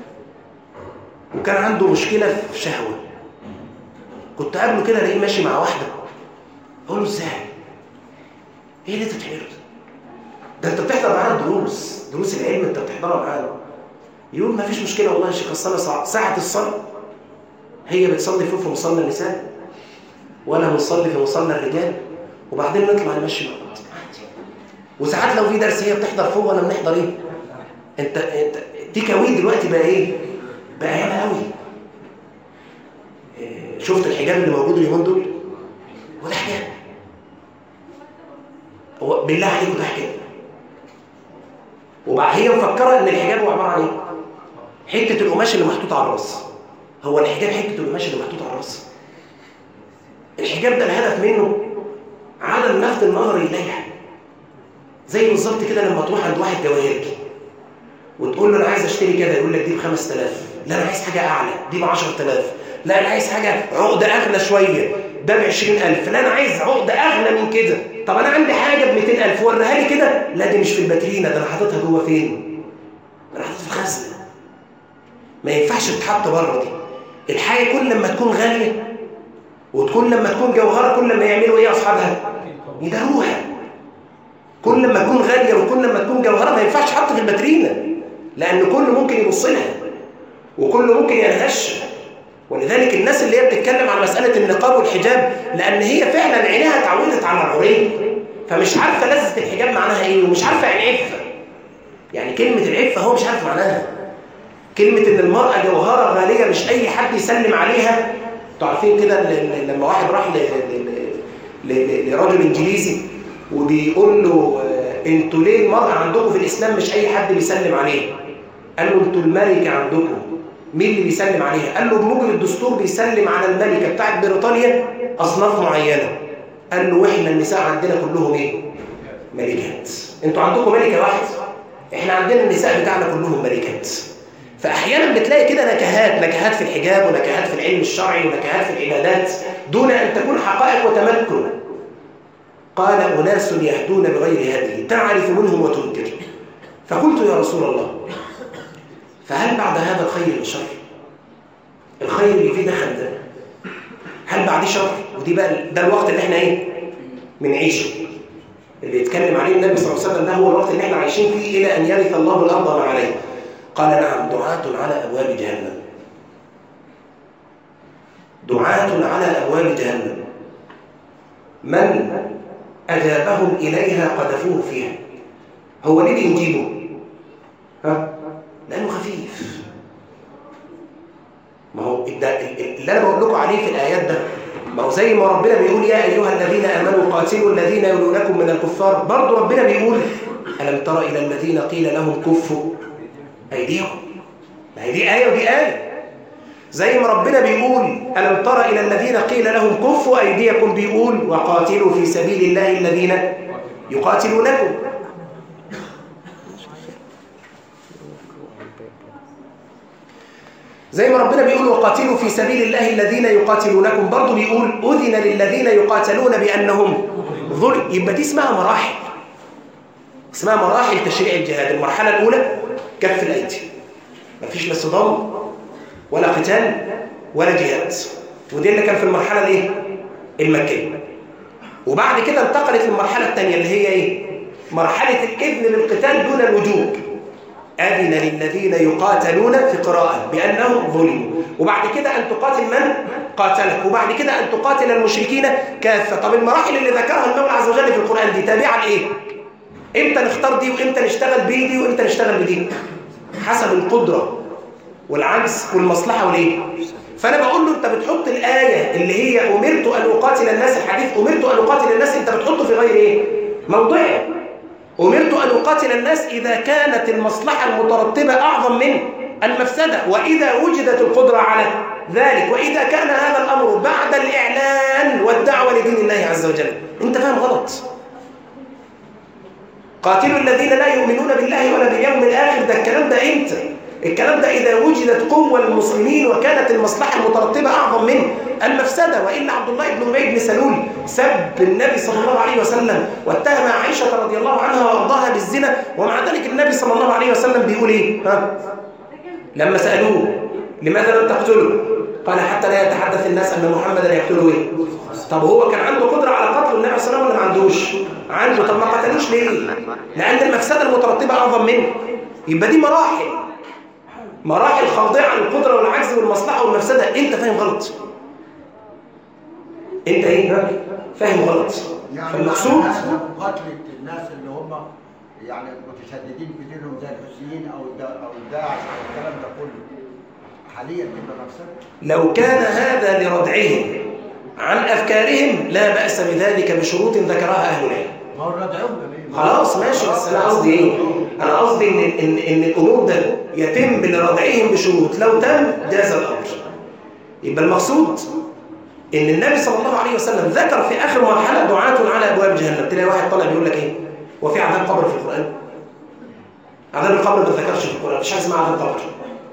Speaker 1: وكان عنده مشكلة في شهوة كنت قابله كده الاقيه ماشي مع واحدة أقول له إزاي؟ إيه اللي أنت بتعمله ده؟ ده أنت بتحضر معانا الدروس دروس العلم أنت بتحضرها معانا يقول ما فيش مشكلة والله يا شيخ الصلاة ساعة الصلاة هي بتصلي فوق في مصلى النساء وأنا بنصلي في مصلى الرجال وبعدين نطلع نمشي مع بعض وساعات لو في درس هي بتحضر فوق وأنا بنحضر إيه؟ أنت أنت تيك أوي دلوقتي بقى إيه؟ بقى ياما قوي إيه شفت الحجاب اللي موجود اليومين دول؟ وده حجاب هو بالله عليكم ده حجاب وبعد هي مفكره ان الحجاب هو عباره عن ايه حته القماش اللي محطوط على الراس هو الحجاب حته القماش اللي محطوط على الراس الحجاب ده الهدف منه عدم لفت النظر اليها زي بالظبط كده لما تروح عند واحد جواهرجي وتقول له انا عايز اشتري كده يقول لك دي ب 5000 لا انا عايز حاجه اعلى دي ب 10000 لا انا عايز حاجه عقده اغلى شويه ده ب 20000 لا انا عايز عقده اغلى من كده طب انا عندي حاجه ب 200000 وريها لي كده لا دي مش في الباترينا ده انا حاططها جوه فين انا حاططها في خزنه ما ينفعش تتحط بره دي الحاجه كل لما تكون غاليه وتكون لما تكون جوهره كل لما يعملوا ايه اصحابها يداروها كل لما تكون غاليه وكل لما تكون جوهره ما ينفعش تحط في الباترينا لان كل ممكن يبص لها وكل ممكن ينهشها ولذلك الناس اللي هي بتتكلم على مساله النقاب والحجاب لان هي فعلا عينيها اتعودت على العري فمش عارفه لذه الحجاب معناها ايه ومش عارفه يعني عفه يعني كلمه العفه هو مش عارف معناها كلمه ان المراه جوهره غاليه مش اي حد يسلم عليها انتوا عارفين كده لما واحد راح لراجل انجليزي وبيقول له انتوا ليه المرأة عندكم في الإسلام مش أي حد بيسلم عليها قال له انتوا الملكة عندكم مين اللي بيسلم عليها قال له بموجب الدستور بيسلم على الملكة بتاعت بريطانيا أصناف معينة قال له وإحنا النساء عندنا كلهم إيه ملكات انتوا عندكم ملكة واحدة إحنا عندنا النساء بتاعنا كلهم ملكات فأحيانا بتلاقي كده نكهات نكهات في الحجاب ونكهات في العلم الشرعي ونكهات في العبادات دون أن تكون حقائق وتمكن قال أناس يهدون بغير هدي تعرف منهم وتنكر فقلت يا رسول الله فهل بعد هذا الخير من شر الخير اللي فيه دخل ده هل بعد شر ودي بقى ده الوقت اللي احنا ايه بنعيشه اللي يتكلم عليه النبي صلى الله عليه وسلم ده هو الوقت اللي احنا عايشين فيه الى ان يرث الله الارض ما عليه قال نعم دعاة على ابواب جهنم دعاة على ابواب جهنم من أجابهم إليها قذفوه فيها هو ليه بنجيبه؟ ها؟ لأنه خفيف ما هو اللي أنا بقول لكم عليه في الآيات ده ما هو زي ما ربنا بيقول يا أيها الذين آمنوا قاتلوا الذين يلونكم من الكفار برضه ربنا بيقول ألم تر إلى الذين قيل لهم كفوا أيديكم ما هي دي آية ودي آية زي ما ربنا بيقول ألم تر إلى الذين قيل لهم كفوا أيديكم بيقول وقاتلوا في سبيل الله الذين يقاتلونكم زي ما ربنا بيقول وقاتلوا في سبيل الله الذين يقاتلونكم برضه بيقول أذن للذين يقاتلون بأنهم ظلم يبقى دي اسمها مراحل اسمها مراحل تشريع الجهاد المرحلة الأولى كف الأيدي مفيش لا صدام ولا قتال ولا جهاد ودي اللي كان في المرحلة الايه المكية وبعد كده انتقلت للمرحلة الثانية اللي هي ايه مرحلة الإذن للقتال دون الوجوب أذن للذين يقاتلون في قراءة بأنهم ظلموا وبعد كده أن تقاتل من قاتلك وبعد كده أن تقاتل المشركين كافة طب المراحل اللي ذكرها المولى عز وجل في القرآن دي تابعة لإيه إمتى نختار دي وإمتى نشتغل بيدي وإمتى نشتغل بدي حسب القدرة والعجز والمصلحة والايه فانا بقول له انت بتحط الايه اللي هي امرت ان اقاتل الناس الحديث امرت ان اقاتل الناس انت بتحطه في غير ايه موضعه امرت ان اقاتل الناس اذا كانت المصلحه المترتبه اعظم من المفسده واذا وجدت القدره على ذلك واذا كان هذا الامر بعد الاعلان والدعوه لدين الله عز وجل انت فاهم غلط قاتلوا الذين لا يؤمنون بالله ولا باليوم الاخر ده الكلام ده امتى الكلام ده إذا وجدت قوة للمسلمين وكانت المصلحة المترتبة أعظم من المفسدة وإلا عبد الله بن أبي بن سلول سب النبي صلى الله عليه وسلم واتهم عائشة رضي الله عنها وأرضاها بالزنا ومع ذلك النبي صلى الله عليه وسلم بيقول إيه؟ ها؟ لما سألوه لماذا لم تقتله؟ قال حتى لا يتحدث الناس أن محمدا يقتله إيه؟ طب هو كان عنده قدرة على قتل النبي صلى الله عليه وسلم ولا ما عندوش؟ عنده طب ما قتلوش ليه؟ لأن المفسدة المترتبة أعظم منه يبقى دي مراحل مراحل خاضعة للقدرة والعجز والمصلحة والمفسدة انت فاهم غلط انت ايه فاهم غلط
Speaker 2: يعني
Speaker 1: فالمقصود
Speaker 2: معناها مقاتلة الناس اللي هم يعني متشددين في دينهم زي الحسيين او الدا او الداعش او الكلام ده كله حاليا تبقى مفسده
Speaker 1: لو كان هذا لردعهم عن أفكارهم لا بأس بذلك بشروط ذكرها أهل العلم
Speaker 2: ما هو ردعهم ليه؟
Speaker 1: خلاص ماشي بس أنا قصدي إيه انا قصدي ان ان ان الامور ده يتم لردعهم بشروط لو تم جاز الامر يبقى المقصود ان النبي صلى الله عليه وسلم ذكر في اخر مرحله دعاة على ابواب جهنم تلاقي واحد طالع بيقول لك ايه وفي عذاب قبر في القران عذاب القبر ما ذكرش في القران مش حاجه اسمها عذاب قبر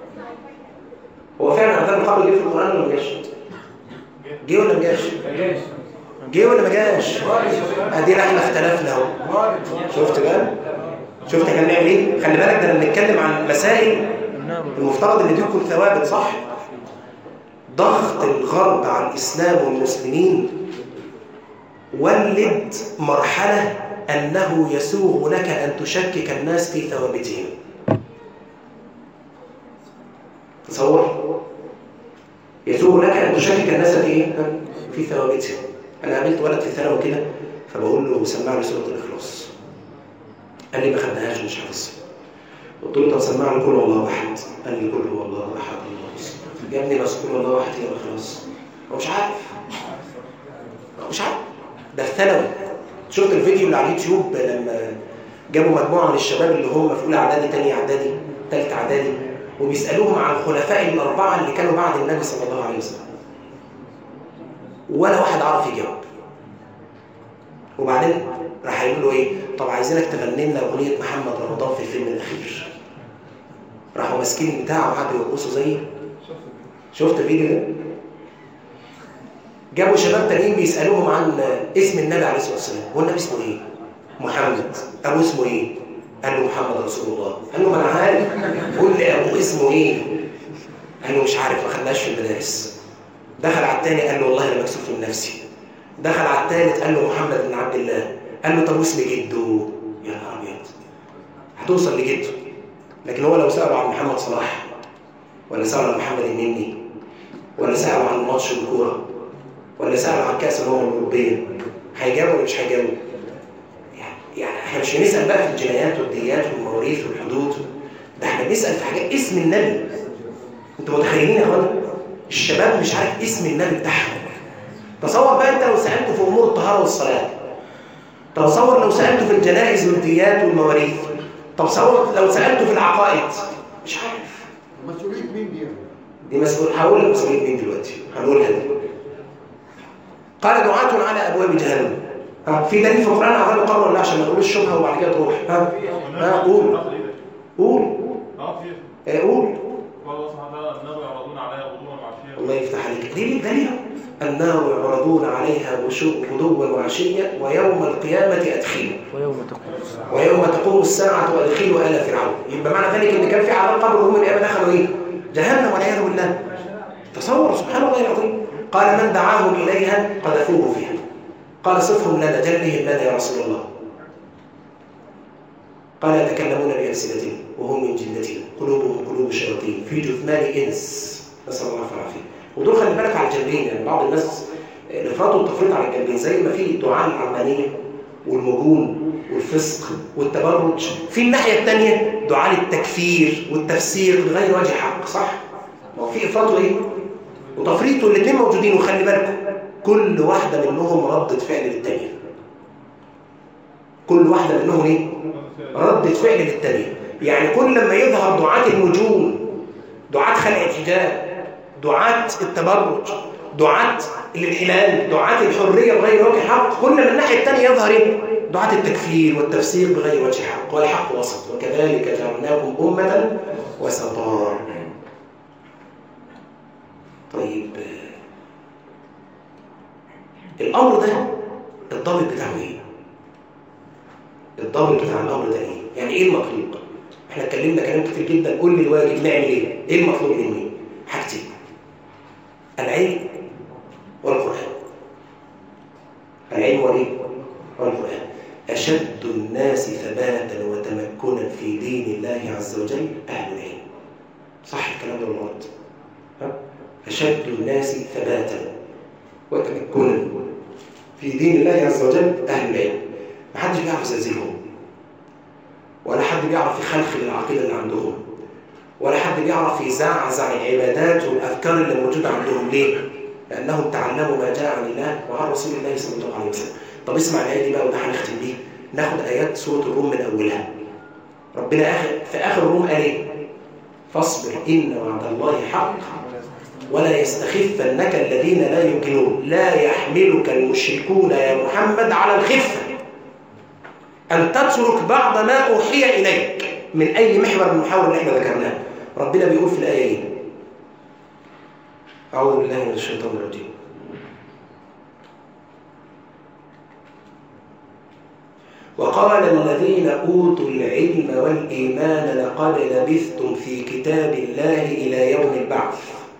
Speaker 1: هو فعلا عذاب القبر جه في القران ولا ما جاش جه ولا ما جاش جه ولا ما جاش ادينا احنا اختلفنا اهو شفت بقى شفت كان نعمل ايه خلي بالك ده لما نتكلم عن مسائل المفترض ان دي تكون ثوابت صح ضغط الغرب على الاسلام والمسلمين ولد مرحله انه يسوغ لك ان تشكك الناس في ثوابتهم تصور يسوغ لك ان تشكك الناس في ايه في ثوابتهم انا قابلت ولد في الثانوي كده فبقول له سمع لي سوره الاخلاص قال لي ما خدناهاش مش حافظها قلت له طب سمع لي قول هو الله احد قال لي قل هو الله احد الله الصمد يا ابني بس قول هو الله احد يا الاخلاص هو مش عارف هو مش عارف ده في ثانوي شفت الفيديو اللي على اليوتيوب لما جابوا مجموعه من الشباب اللي هم في اولى اعدادي ثانيه اعدادي ثالثه اعدادي وبيسالوهم عن الخلفاء الاربعه اللي كانوا بعد النبي صلى الله عليه وسلم ولا واحد عرف يجاوب وبعدين راح يقولوا له ايه طب عايزينك تغني لنا اغنيه محمد رمضان في الفيلم الاخير راحوا ماسكين بتاعه وقعدوا يرقصوا زيه شفت الفيديو ده جابوا شباب تانيين بيسالوهم عن اسم النبي عليه الصلاه والسلام هو النبي اسمه ايه محمد ابو اسمه ايه قال له محمد رسول الله قال له ما انا عارف قول لي ابو اسمه ايه قال له مش عارف ما خدناش في المدارس دخل على الثاني قال له والله انا مكسوف من نفسي دخل على الثالث قال له محمد بن عبد الله قال له طب اسم جده يا نهار ابيض هتوصل لجده لكن هو لو سالوا عن محمد صلاح ولا سالوا عن محمد النني ولا سالوا عن ماتش الكوره ولا سالوا عن كاس الامم الاوروبيه هيجاوبوا ولا مش هيجاوبوا يعني احنا مش بنسال بقى في الجنايات والديات والمواريث والحدود ده احنا بنسال في حاجات اسم النبي انتوا متخيلين يا اخوانا الشباب مش عارف اسم النبي بتاعهم تصور بقى انت لو سالته في امور الطهاره والصلاه تصور لو سالته في الجنائز والديات والمواريث تصور لو سالته في العقائد مش عارف
Speaker 2: مسؤوليه مين دي؟
Speaker 1: دي مسؤول هقول لك مسؤوليه مين دلوقتي هنقولها دي قال دعاة على ابواب جهنم ها في دليل في القران عذاب القبر ولا عشان ما تقولش الشبهه وبعد كده تروح ها ها قول قول
Speaker 4: اه في
Speaker 1: آه، قول
Speaker 4: قال الله سبحانه وتعالى النار يعرضون عليها غدوا وعشيا
Speaker 1: الله يفتح عليك دي دليل النار يعرضون عليها وشو- غدوا وعشيا ويوم القيامه ادخلوا
Speaker 3: ويوم تقوم الساعة
Speaker 1: ويوم تقوم الساعة وادخلوا آل فرعون يبقى معنى ذلك ان كان في عذاب قبر وهم الآن دخلوا ايه؟ جهنم والعياذ بالله تصور سبحان الله العظيم قال من دعاهم إليها قذفوه فيها قال صفهم لنا جلهم لنا يا رسول الله قال يتكلمون بألسنتهم وهم من جلدتهم قلوبهم قلوب الشياطين في جثمان إنس نسأل الله العافية ودول خلي بالك على الجنبين يعني بعض الناس الافراط والتفريط على الجنبين زي ما في دعاء العلمانيه والمجون والفسق والتبرج في الناحيه الثانيه دعاء التكفير والتفسير بغير وجه حق صح؟ ما هو في افراط وايه؟ وتفريط والاثنين موجودين وخلي بالكم كل واحده منهم ردة فعل للثانيه كل واحده منهم ايه؟ ردة فعل للثانيه يعني كل لما يظهر دعاة النجوم دعاة خلق الحجاب دعاة التبرج دعاة الانحلال دعاة الحرية بغير وجه حق كل من الناحية الثانية يظهر ايه؟ دعاة التكفير والتفسير بغير وجه حق والحق وسط وكذلك جعلناكم أمة وسطا طيب الأمر ده الضابط بتاعه ايه؟ الضابط بتاع الأمر ده ايه؟ يعني ايه المطلوب؟ احنا اتكلمنا كلام كتير جدا قول لي الواجب نعمل ايه؟ ايه المطلوب مني؟ حاجتين العلم والقرآن العلم والايه؟ والقرآن أشد الناس ثباتا وتمكنا في دين الله عز وجل أهل العلم صح الكلام ده ولا غلط؟ ها؟ أشد الناس ثباتا وتمكنا في دين الله عز وجل أهل العلم محدش بيعرف يزلزلهم ولا حد بيعرف يخلخل العقيدة اللي عندهم ولا حد بيعرف يزعزع العبادات والأفكار اللي موجودة عندهم ليه؟ لأنهم تعلموا ما جاء عن الله وعن رسول الله صلى الله عليه وسلم طب اسمع الآية دي بقى وده هنختم بيه ناخد آيات سورة الروم من أولها ربنا آخر في آخر الروم قال إيه؟ فاصبر إن وعد الله حق ولا يستخفنك الذين لا يوقنون لا يحملك المشركون يا محمد على الخفة أن تترك بعض ما أوحي إليك من أي محور من المحاور اللي احنا ذكرناه ربنا بيقول في الآية إيه؟ أعوذ بالله من الشيطان الرجيم وقال الذين أوتوا العلم والإيمان لقد لبثتم في كتاب الله إلى يوم البعث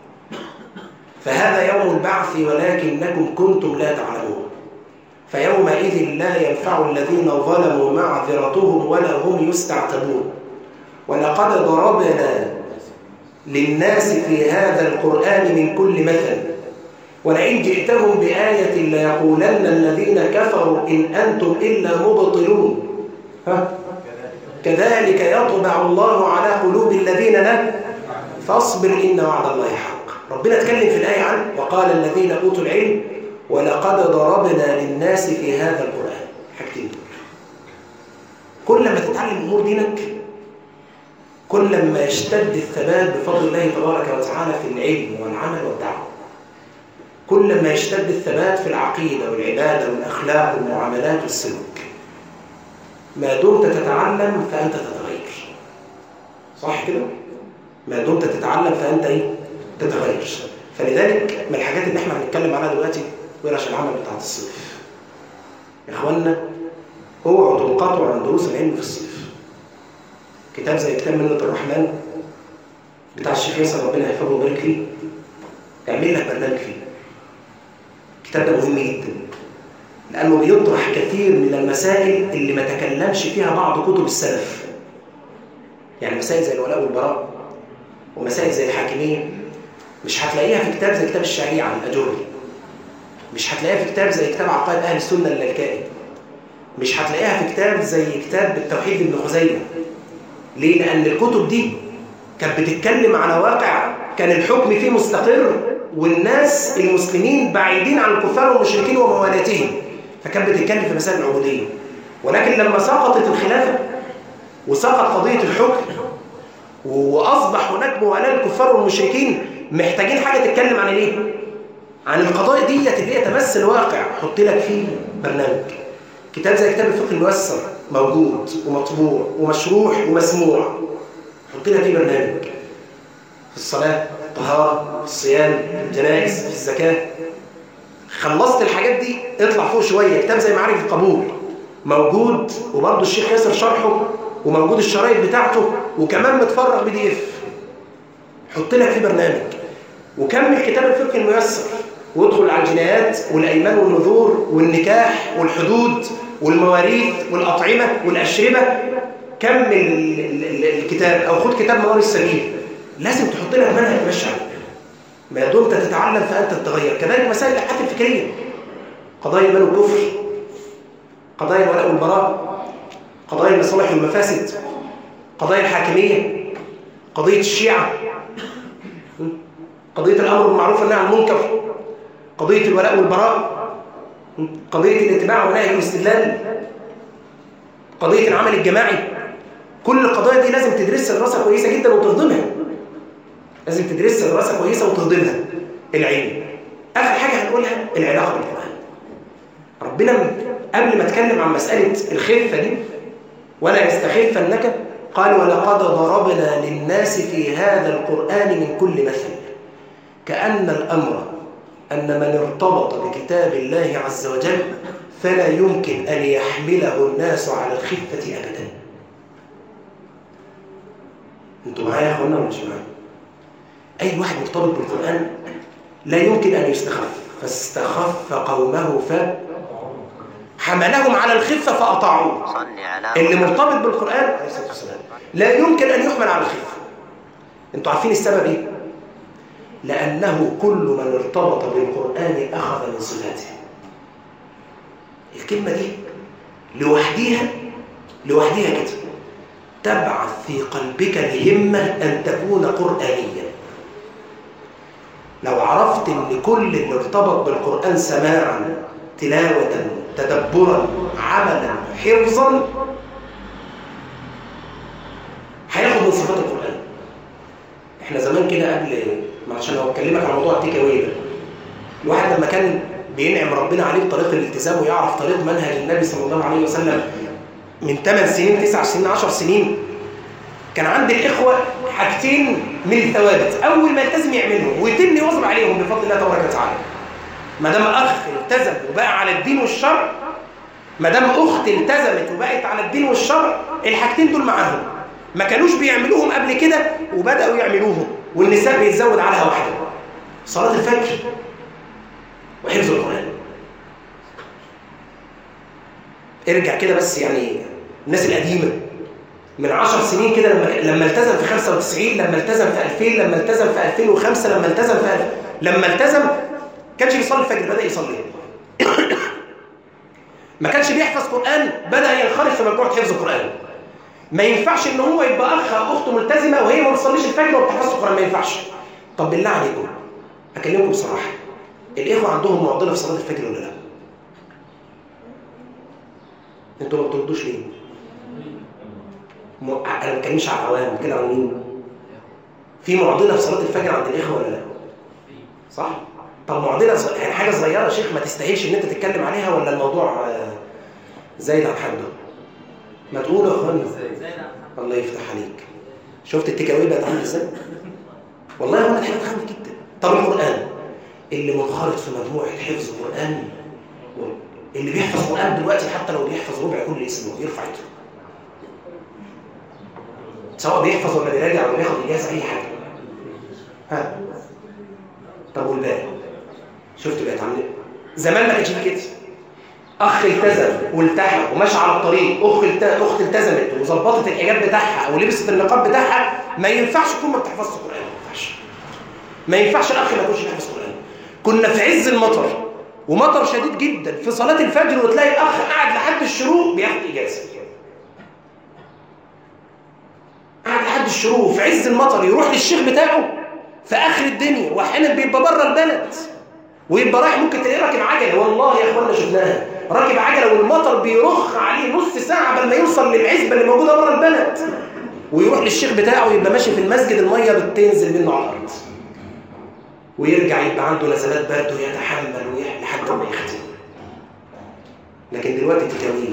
Speaker 1: فهذا يوم البعث ولكنكم كنتم لا تعلمون فيومئذ لا ينفع الذين ظلموا معذرتهم ولا هم يستعتبون ولقد ضربنا للناس في هذا القرآن من كل مثل ولئن جئتهم بآية ليقولن الذين كفروا إن أنتم إلا مبطلون ها؟ كذلك يطبع الله على قلوب الذين لا فاصبر إن وعد الله حق ربنا اتكلم في الآية عن وقال الذين أوتوا العلم ولقد ضربنا للناس في هذا القرآن حاجتين كل ما تتعلم أمور دينك كل ما يشتد الثبات بفضل الله تبارك وتعالى في العلم والعمل والدعوة كل ما يشتد الثبات في العقيدة والعبادة والأخلاق والمعاملات والسلوك ما دمت تتعلم فأنت تتغير صح كده؟ ما دمت تتعلم فأنت إيه؟ تتغير فلذلك من الحاجات اللي احنا هنتكلم عنها دلوقتي ورش العمل بتاعت الصيف يا اخوانا اوعوا تنقطعوا عن دروس العلم في الصيف كتاب زي كتاب منة الرحمن بتاع الشيخ ياسر ربنا يحفظه ويبارك فيه اعمل لك برنامج فيه الكتاب ده مهم جدا لانه بيطرح كثير من المسائل اللي ما تكلمش فيها بعض كتب السلف يعني مسائل زي الولاء والبراء ومسائل زي الحاكميه مش هتلاقيها في كتاب زي كتاب الشريعه الاجوري مش هتلاقيها في كتاب زي كتاب عقائد اهل السنه اللالكائي مش هتلاقيها في كتاب زي كتاب التوحيد ابن خزيمه ليه لان الكتب دي كانت بتتكلم على واقع كان الحكم فيه مستقر والناس المسلمين بعيدين عن الكفار والمشركين وموالاتهم فكانت بتتكلم في مسائل العبوديه ولكن لما سقطت الخلافه وسقط قضيه الحكم واصبح هناك موالاه للكفار والمشركين محتاجين حاجه تتكلم عن الايه عن القضايا ديت اللي هي تمس الواقع حط لك فيه برنامج كتاب زي كتاب الفقه الميسر موجود ومطبوع ومشروح ومسموع حط لك فيه برنامج في الصلاه الطهاره في الصيام في الجنائز في الزكاه خلصت الحاجات دي اطلع فوق شويه كتاب زي معارف القبول موجود وبرضه الشيخ ياسر شرحه وموجود الشرايط بتاعته وكمان متفرغ بي دي اف حط لك فيه برنامج وكمل كتاب الفقه الميسر وادخل على الجنايات والايمان والنذور والنكاح والحدود والمواريث والاطعمه والاشربه كمل الكتاب او خد كتاب موارد السبيل لازم تحط لك منهج تمشي عليه ما دمت تتعلم فانت تتغير كذلك مسائل الابحاث الفكريه قضايا الايمان والكفر قضايا الولاء والبراء قضايا المصالح والمفاسد قضايا الحاكميه قضيه الشيعه قضيه الامر بالمعروف والنهي عن المنكر قضيه الولاء والبراء قضيه الاتباع والنهي والاستدلال قضيه العمل الجماعي كل القضايا دي لازم تدرسها دراسه كويسه جدا وتهضمها لازم تدرسها دراسه كويسه وتهضمها العلم اخر حاجه هنقولها العلاقه بالقران ربنا قبل ما اتكلم عن مساله الخفه دي ولا يستخفنك قال ولقد ضربنا للناس في هذا القران من كل مثل كان الامر ان من ارتبط بكتاب الله عز وجل فلا يمكن ان يحمله الناس على الخفه ابدا انتوا معايا يا اخوانا ولا مش معايا اي واحد مرتبط بالقران لا يمكن ان يستخف فاستخف قومه ف حملهم على الخفه فاطاعوه
Speaker 3: صل على
Speaker 1: اللي مرتبط بالقران عليه الصلاه والسلام لا يمكن ان يحمل على الخفه انتوا عارفين السبب ايه لانه كل من ارتبط بالقران اخذ من صفاته الكلمه دي لوحديها لوحديها كده تبعث في قلبك الهمة أن تكون قرآنيا لو عرفت أن كل اللي ارتبط بالقرآن سماعا تلاوة تدبرا عملا حفظا واحد من صفات القرآن احنا زمان كده قبل ما عشان لو اكلمك على موضوع التيك اواي ده الواحد لما كان بينعم ربنا عليه بطريق الالتزام ويعرف طريق منهج النبي صلى الله عليه وسلم من 8 سنين 9 سنين 10 سنين كان عند الاخوه حاجتين من الثوابت اول ما يلتزم يعملهم ويتم يواظب عليهم بفضل الله تبارك وتعالى ما دام اخ التزم وبقى على الدين والشرع ما دام اخت التزمت وبقت على الدين والشرع الحاجتين دول معاهم ما كانوش بيعملوهم قبل كده وبداوا يعملوهم والنساء بيتزود عليها واحده صلاه الفجر وحفظ القران ارجع كده بس يعني الناس القديمه من 10 سنين كده لما لما التزم في 95 لما التزم في 2000 لما التزم في 2005 لما التزم في 1000 لما التزم كانش بيصلي الفجر بدا يصلي ما كانش بيحفظ قران بدا ينخرط في مجموعه حفظ القران ما ينفعش ان هو يبقى اخ او اخته ملتزمه وهي ما بتصليش الفجر وما بتحفظش القران ما ينفعش طب بالله عليكم اكلمكم بصراحه الاخوه عندهم معضله في صلاه الفجر ولا لا انتوا ما بتردوش ليه م... انا ما بتكلمش على العوام بتكلم على مين في معضله في صلاه الفجر عند الاخوه ولا لا صح طب معضله صغ... يعني حاجه صغيره يا شيخ ما تستاهلش ان انت تتكلم عليها ولا الموضوع آه، زايد عن حده ما تقولوا يا اخوانا الله يفتح عليك شفت التيك اواي بقت عامله ازاي والله هو حاجه خامه جدا طب القران اللي منخرط في مجموعه حفظ القران اللي بيحفظ قران دلوقتي حتى لو بيحفظ ربع كل اسمه يرفع ايده سواء بيحفظ ولا بيراجع ولا بياخد اجازه اي حاجه ها طب والباقي شفتوا بقت عامله إيه؟ زمان ما كانش فيه كده اخ التزم والتحق ومشى على الطريق اخت الت... اخت التزمت وظبطت الحجاب بتاعها او لبست النقاب بتاعها ما ينفعش تكون ما بتحفظش القران ما ينفعش ما ينفعش الاخ ما يكونش بيحفظ القران كنا في عز المطر ومطر شديد جدا في صلاه الفجر وتلاقي الاخ قاعد لحد الشروق بياخد اجازه قاعد لحد الشروق في عز المطر يروح للشيخ بتاعه في اخر الدنيا واحيانا بيبقى بره البلد ويبقى رايح ممكن تلاقيه راكب عجله والله يا اخوانا شفناها راكب عجله والمطر بيرخ عليه نص ساعه قبل ما يوصل للعزبه اللي موجوده بره البلد ويروح للشيخ بتاعه يبقى ماشي في المسجد الميه بتنزل منه على الارض ويرجع يبقى عنده نزلات برد ويتحمل ويحمل لحد ما يختم لكن دلوقتي التكاوين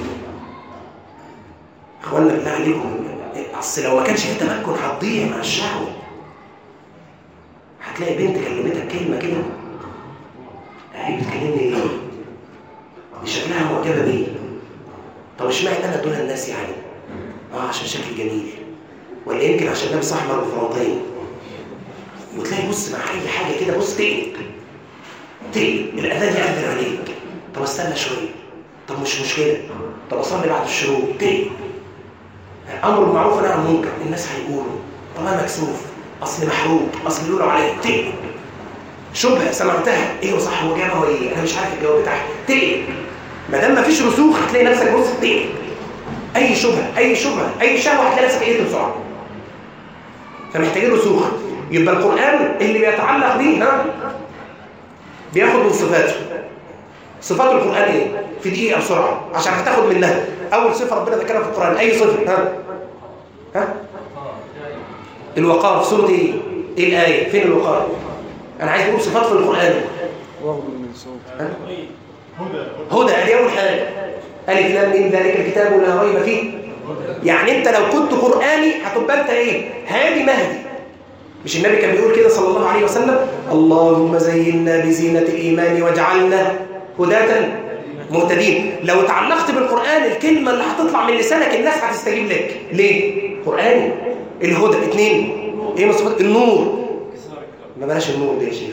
Speaker 1: اخوانا بالله عليكم اصل لو ما كانش في تمكن هتضيع مع الشهوه هتلاقي بنت كلمتك كلمه كده هي بتكلمني ليه؟ دي شكلها معجبه بيا طب اشمعنى انا دول الناس يعني؟ اه عشان شكلي جميل ولا يمكن عشان لابس احمر وفرنطين وتلاقي بص مع اي حاجه كده بص تقلق تقلق الاذان يأذن عليك طب استنى شويه طب مش مشكله طب اصلي بعد الشروق تقلق امر بالمعروف ونهي عن المنكر الناس هيقولوا طب انا مكسوف اصل محروق اصل بيقولوا عليا تقلق شبهه سمعتها ايه صح هو جابها هو ايه انا مش عارف الجواب بتاعها تقلق ما دام مفيش رسوخ هتلاقي نفسك بص تقلق اي شبهه اي شبهه اي شهوه هتلاقي نفسك ايه بسرعه فمحتاجين رسوخ يبقى القران اللي بيتعلق بيه ها بياخد من صفاته صفات القران ايه في دقيقه بسرعه عشان هتاخد منها اول صفه ربنا ذكرها في القران اي صفه ها ها الوقار في سوره ايه ايه الايه فين الوقار انا عايز اقول صفات في القران
Speaker 3: واغض من صوت
Speaker 1: ها؟
Speaker 4: هدى
Speaker 1: هدى ادي اول حاجه الف لام ميم ذلك الكتاب لا ريب فيه يعني انت لو كنت قراني هتبقى انت ايه هادي مهدي مش النبي كان بيقول كده صلى الله عليه وسلم اللهم زينا بزينه الايمان واجعلنا هداة مهتدين لو اتعلقت بالقران الكلمه اللي هتطلع من لسانك الناس هتستجيب لك ليه قراني الهدى اثنين ايه مصفات النور ما بلاش النور ده يا شيخ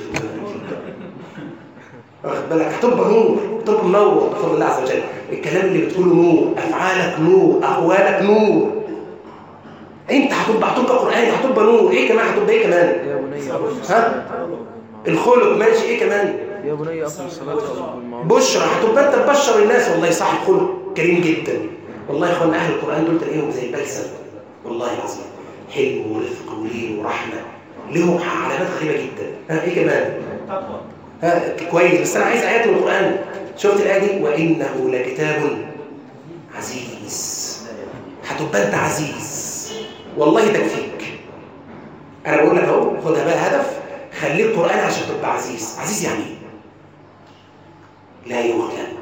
Speaker 1: واخد بالك هتبقى نور هتبقى منور بفضل الله عز وجل الكلام اللي بتقوله نور افعالك نور اقوالك نور انت هتبقى هتبقى قراني هتبقى نور ايه كمان هتبقى ايه كمان
Speaker 3: يا بني أقم
Speaker 1: ها الخلق ماشي ايه كمان
Speaker 3: يا بني أقم الصلاة وأمر بالمعروف
Speaker 1: بشرى هتبقى انت تبشر الناس والله صاحب خلق كريم جدا والله يا اخوان اهل القران دول تلاقيهم زي البلسم والله العظيم حلم ورفق ولين ورحمه لهم علامات غريبه جدا ها ايه كمان ها كويس بس انا عايز ايات من القران شفت الايه دي وانه لكتاب عزيز هتبقى انت عزيز والله تكفيك انا بقول لك اهو خدها بقى هدف خليه القران عشان تبقى عزيز عزيز يعني ايه لا يغلب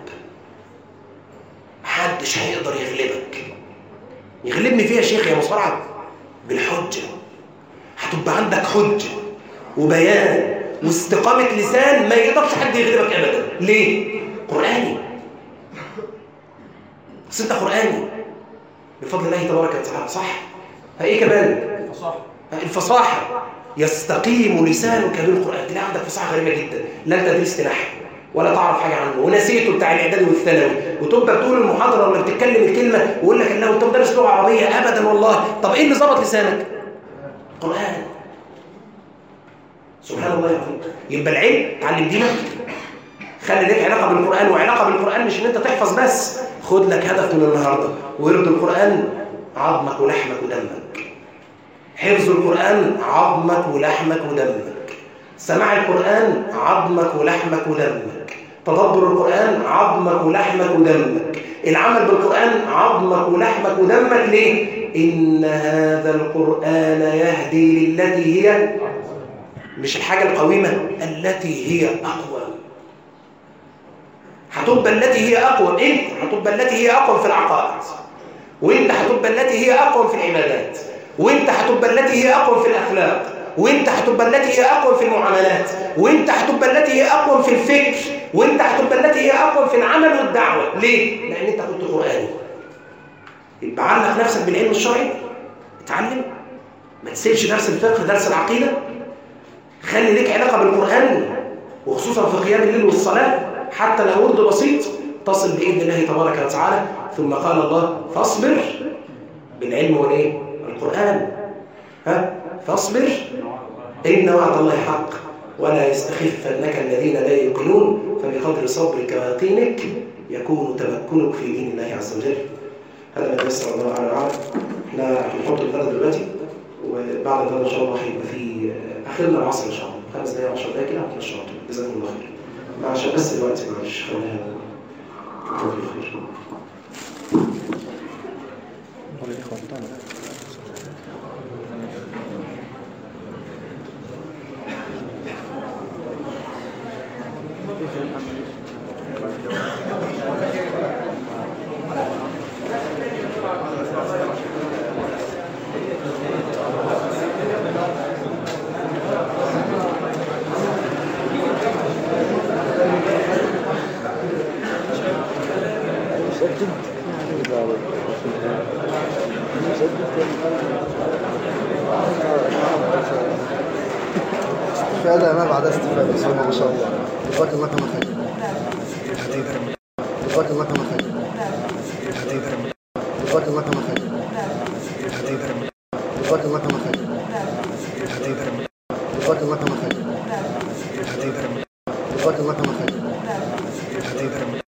Speaker 1: محدش هيقدر يغلبك يغلبني فيها يا شيخ يا مصارعة بالحجة هتبقى عندك حجة وبيان واستقامة لسان ما يقدرش حد يغلبك أبدا ليه؟ قرآني بس أنت قرآني بفضل الله تبارك وتعالى صح؟ فإيه كمان؟
Speaker 2: صح
Speaker 1: الفصاحة يستقيم لسانك بالقرآن تلاقي عندك فصاحة غريبة جدا لا أنت درست نحو ولا تعرف حاجة عنه ونسيته بتاع الإعدادي والثانوي وتبقى بتقول المحاضرة ولا بتتكلم الكلمة ويقول لك إنه أنت مدرس لغة عربية أبدا والله طب إيه اللي ظبط لسانك؟ قرآن سبحان الله العظيم يبقى العلم تعلم دينك خلي لك علاقة بالقرآن وعلاقة بالقرآن مش إن أنت تحفظ بس خد لك هدف من النهاردة ويرضي القرآن عظمك ولحمك ودمك حفظ القرآن عظمك ولحمك ودمك سماع القرآن عظمك ولحمك ودمك تدبر القرآن عظمك ولحمك ودمك العمل بالقرآن عظمك ولحمك ودمك ليه؟ إن هذا القرآن يهدي للتي هي مش الحاجة القويمة التي هي أقوى هتبقى التي هي أقوى أنت هتبقى التي هي أقوى في العقائد وانت هتبقى التي هي اقوى في العبادات وانت هتبقى التي هي اقوى في الاخلاق وانت هتبقى التي هي اقوى في المعاملات وانت هتبقى التي هي اقوى في الفكر وانت هتبقى التي هي اقوى في العمل والدعوه ليه لان انت كنت قراني يبقى علق نفسك بالعلم الشرعي اتعلم ما تسيبش درس الفقه درس العقيده خلي ليك علاقه بالقران وخصوصا في قيام الليل والصلاه حتى لو ورد بسيط تصل باذن الله تبارك وتعالى ثم قال الله فاصبر بالعلم والايه القران ها فاصبر ان وعد الله حق ولا يستخفنك الذين لا يوقنون فبقدر صبرك ويقينك يكون تمكنك في دين الله عز وجل هذا ما يسر الله على وعلا احنا هنحط البلد دلوقتي وبعد ده ان شاء الله هيبقى في اخرنا العصر ان شاء الله خمس دقايق 10 دقايق كده هنتمشى على طول جزاكم الله خير ما عشان بس دلوقتي معلش خلينا نقول خير
Speaker 5: استفادة ما بعد استفادة بسم الله ما شاء الله جزاك الله كما خير جزاك الله كما خير جزاك الله كما خير جزاك الله كما خير جزاك الله كما خير جزاك الله كما خير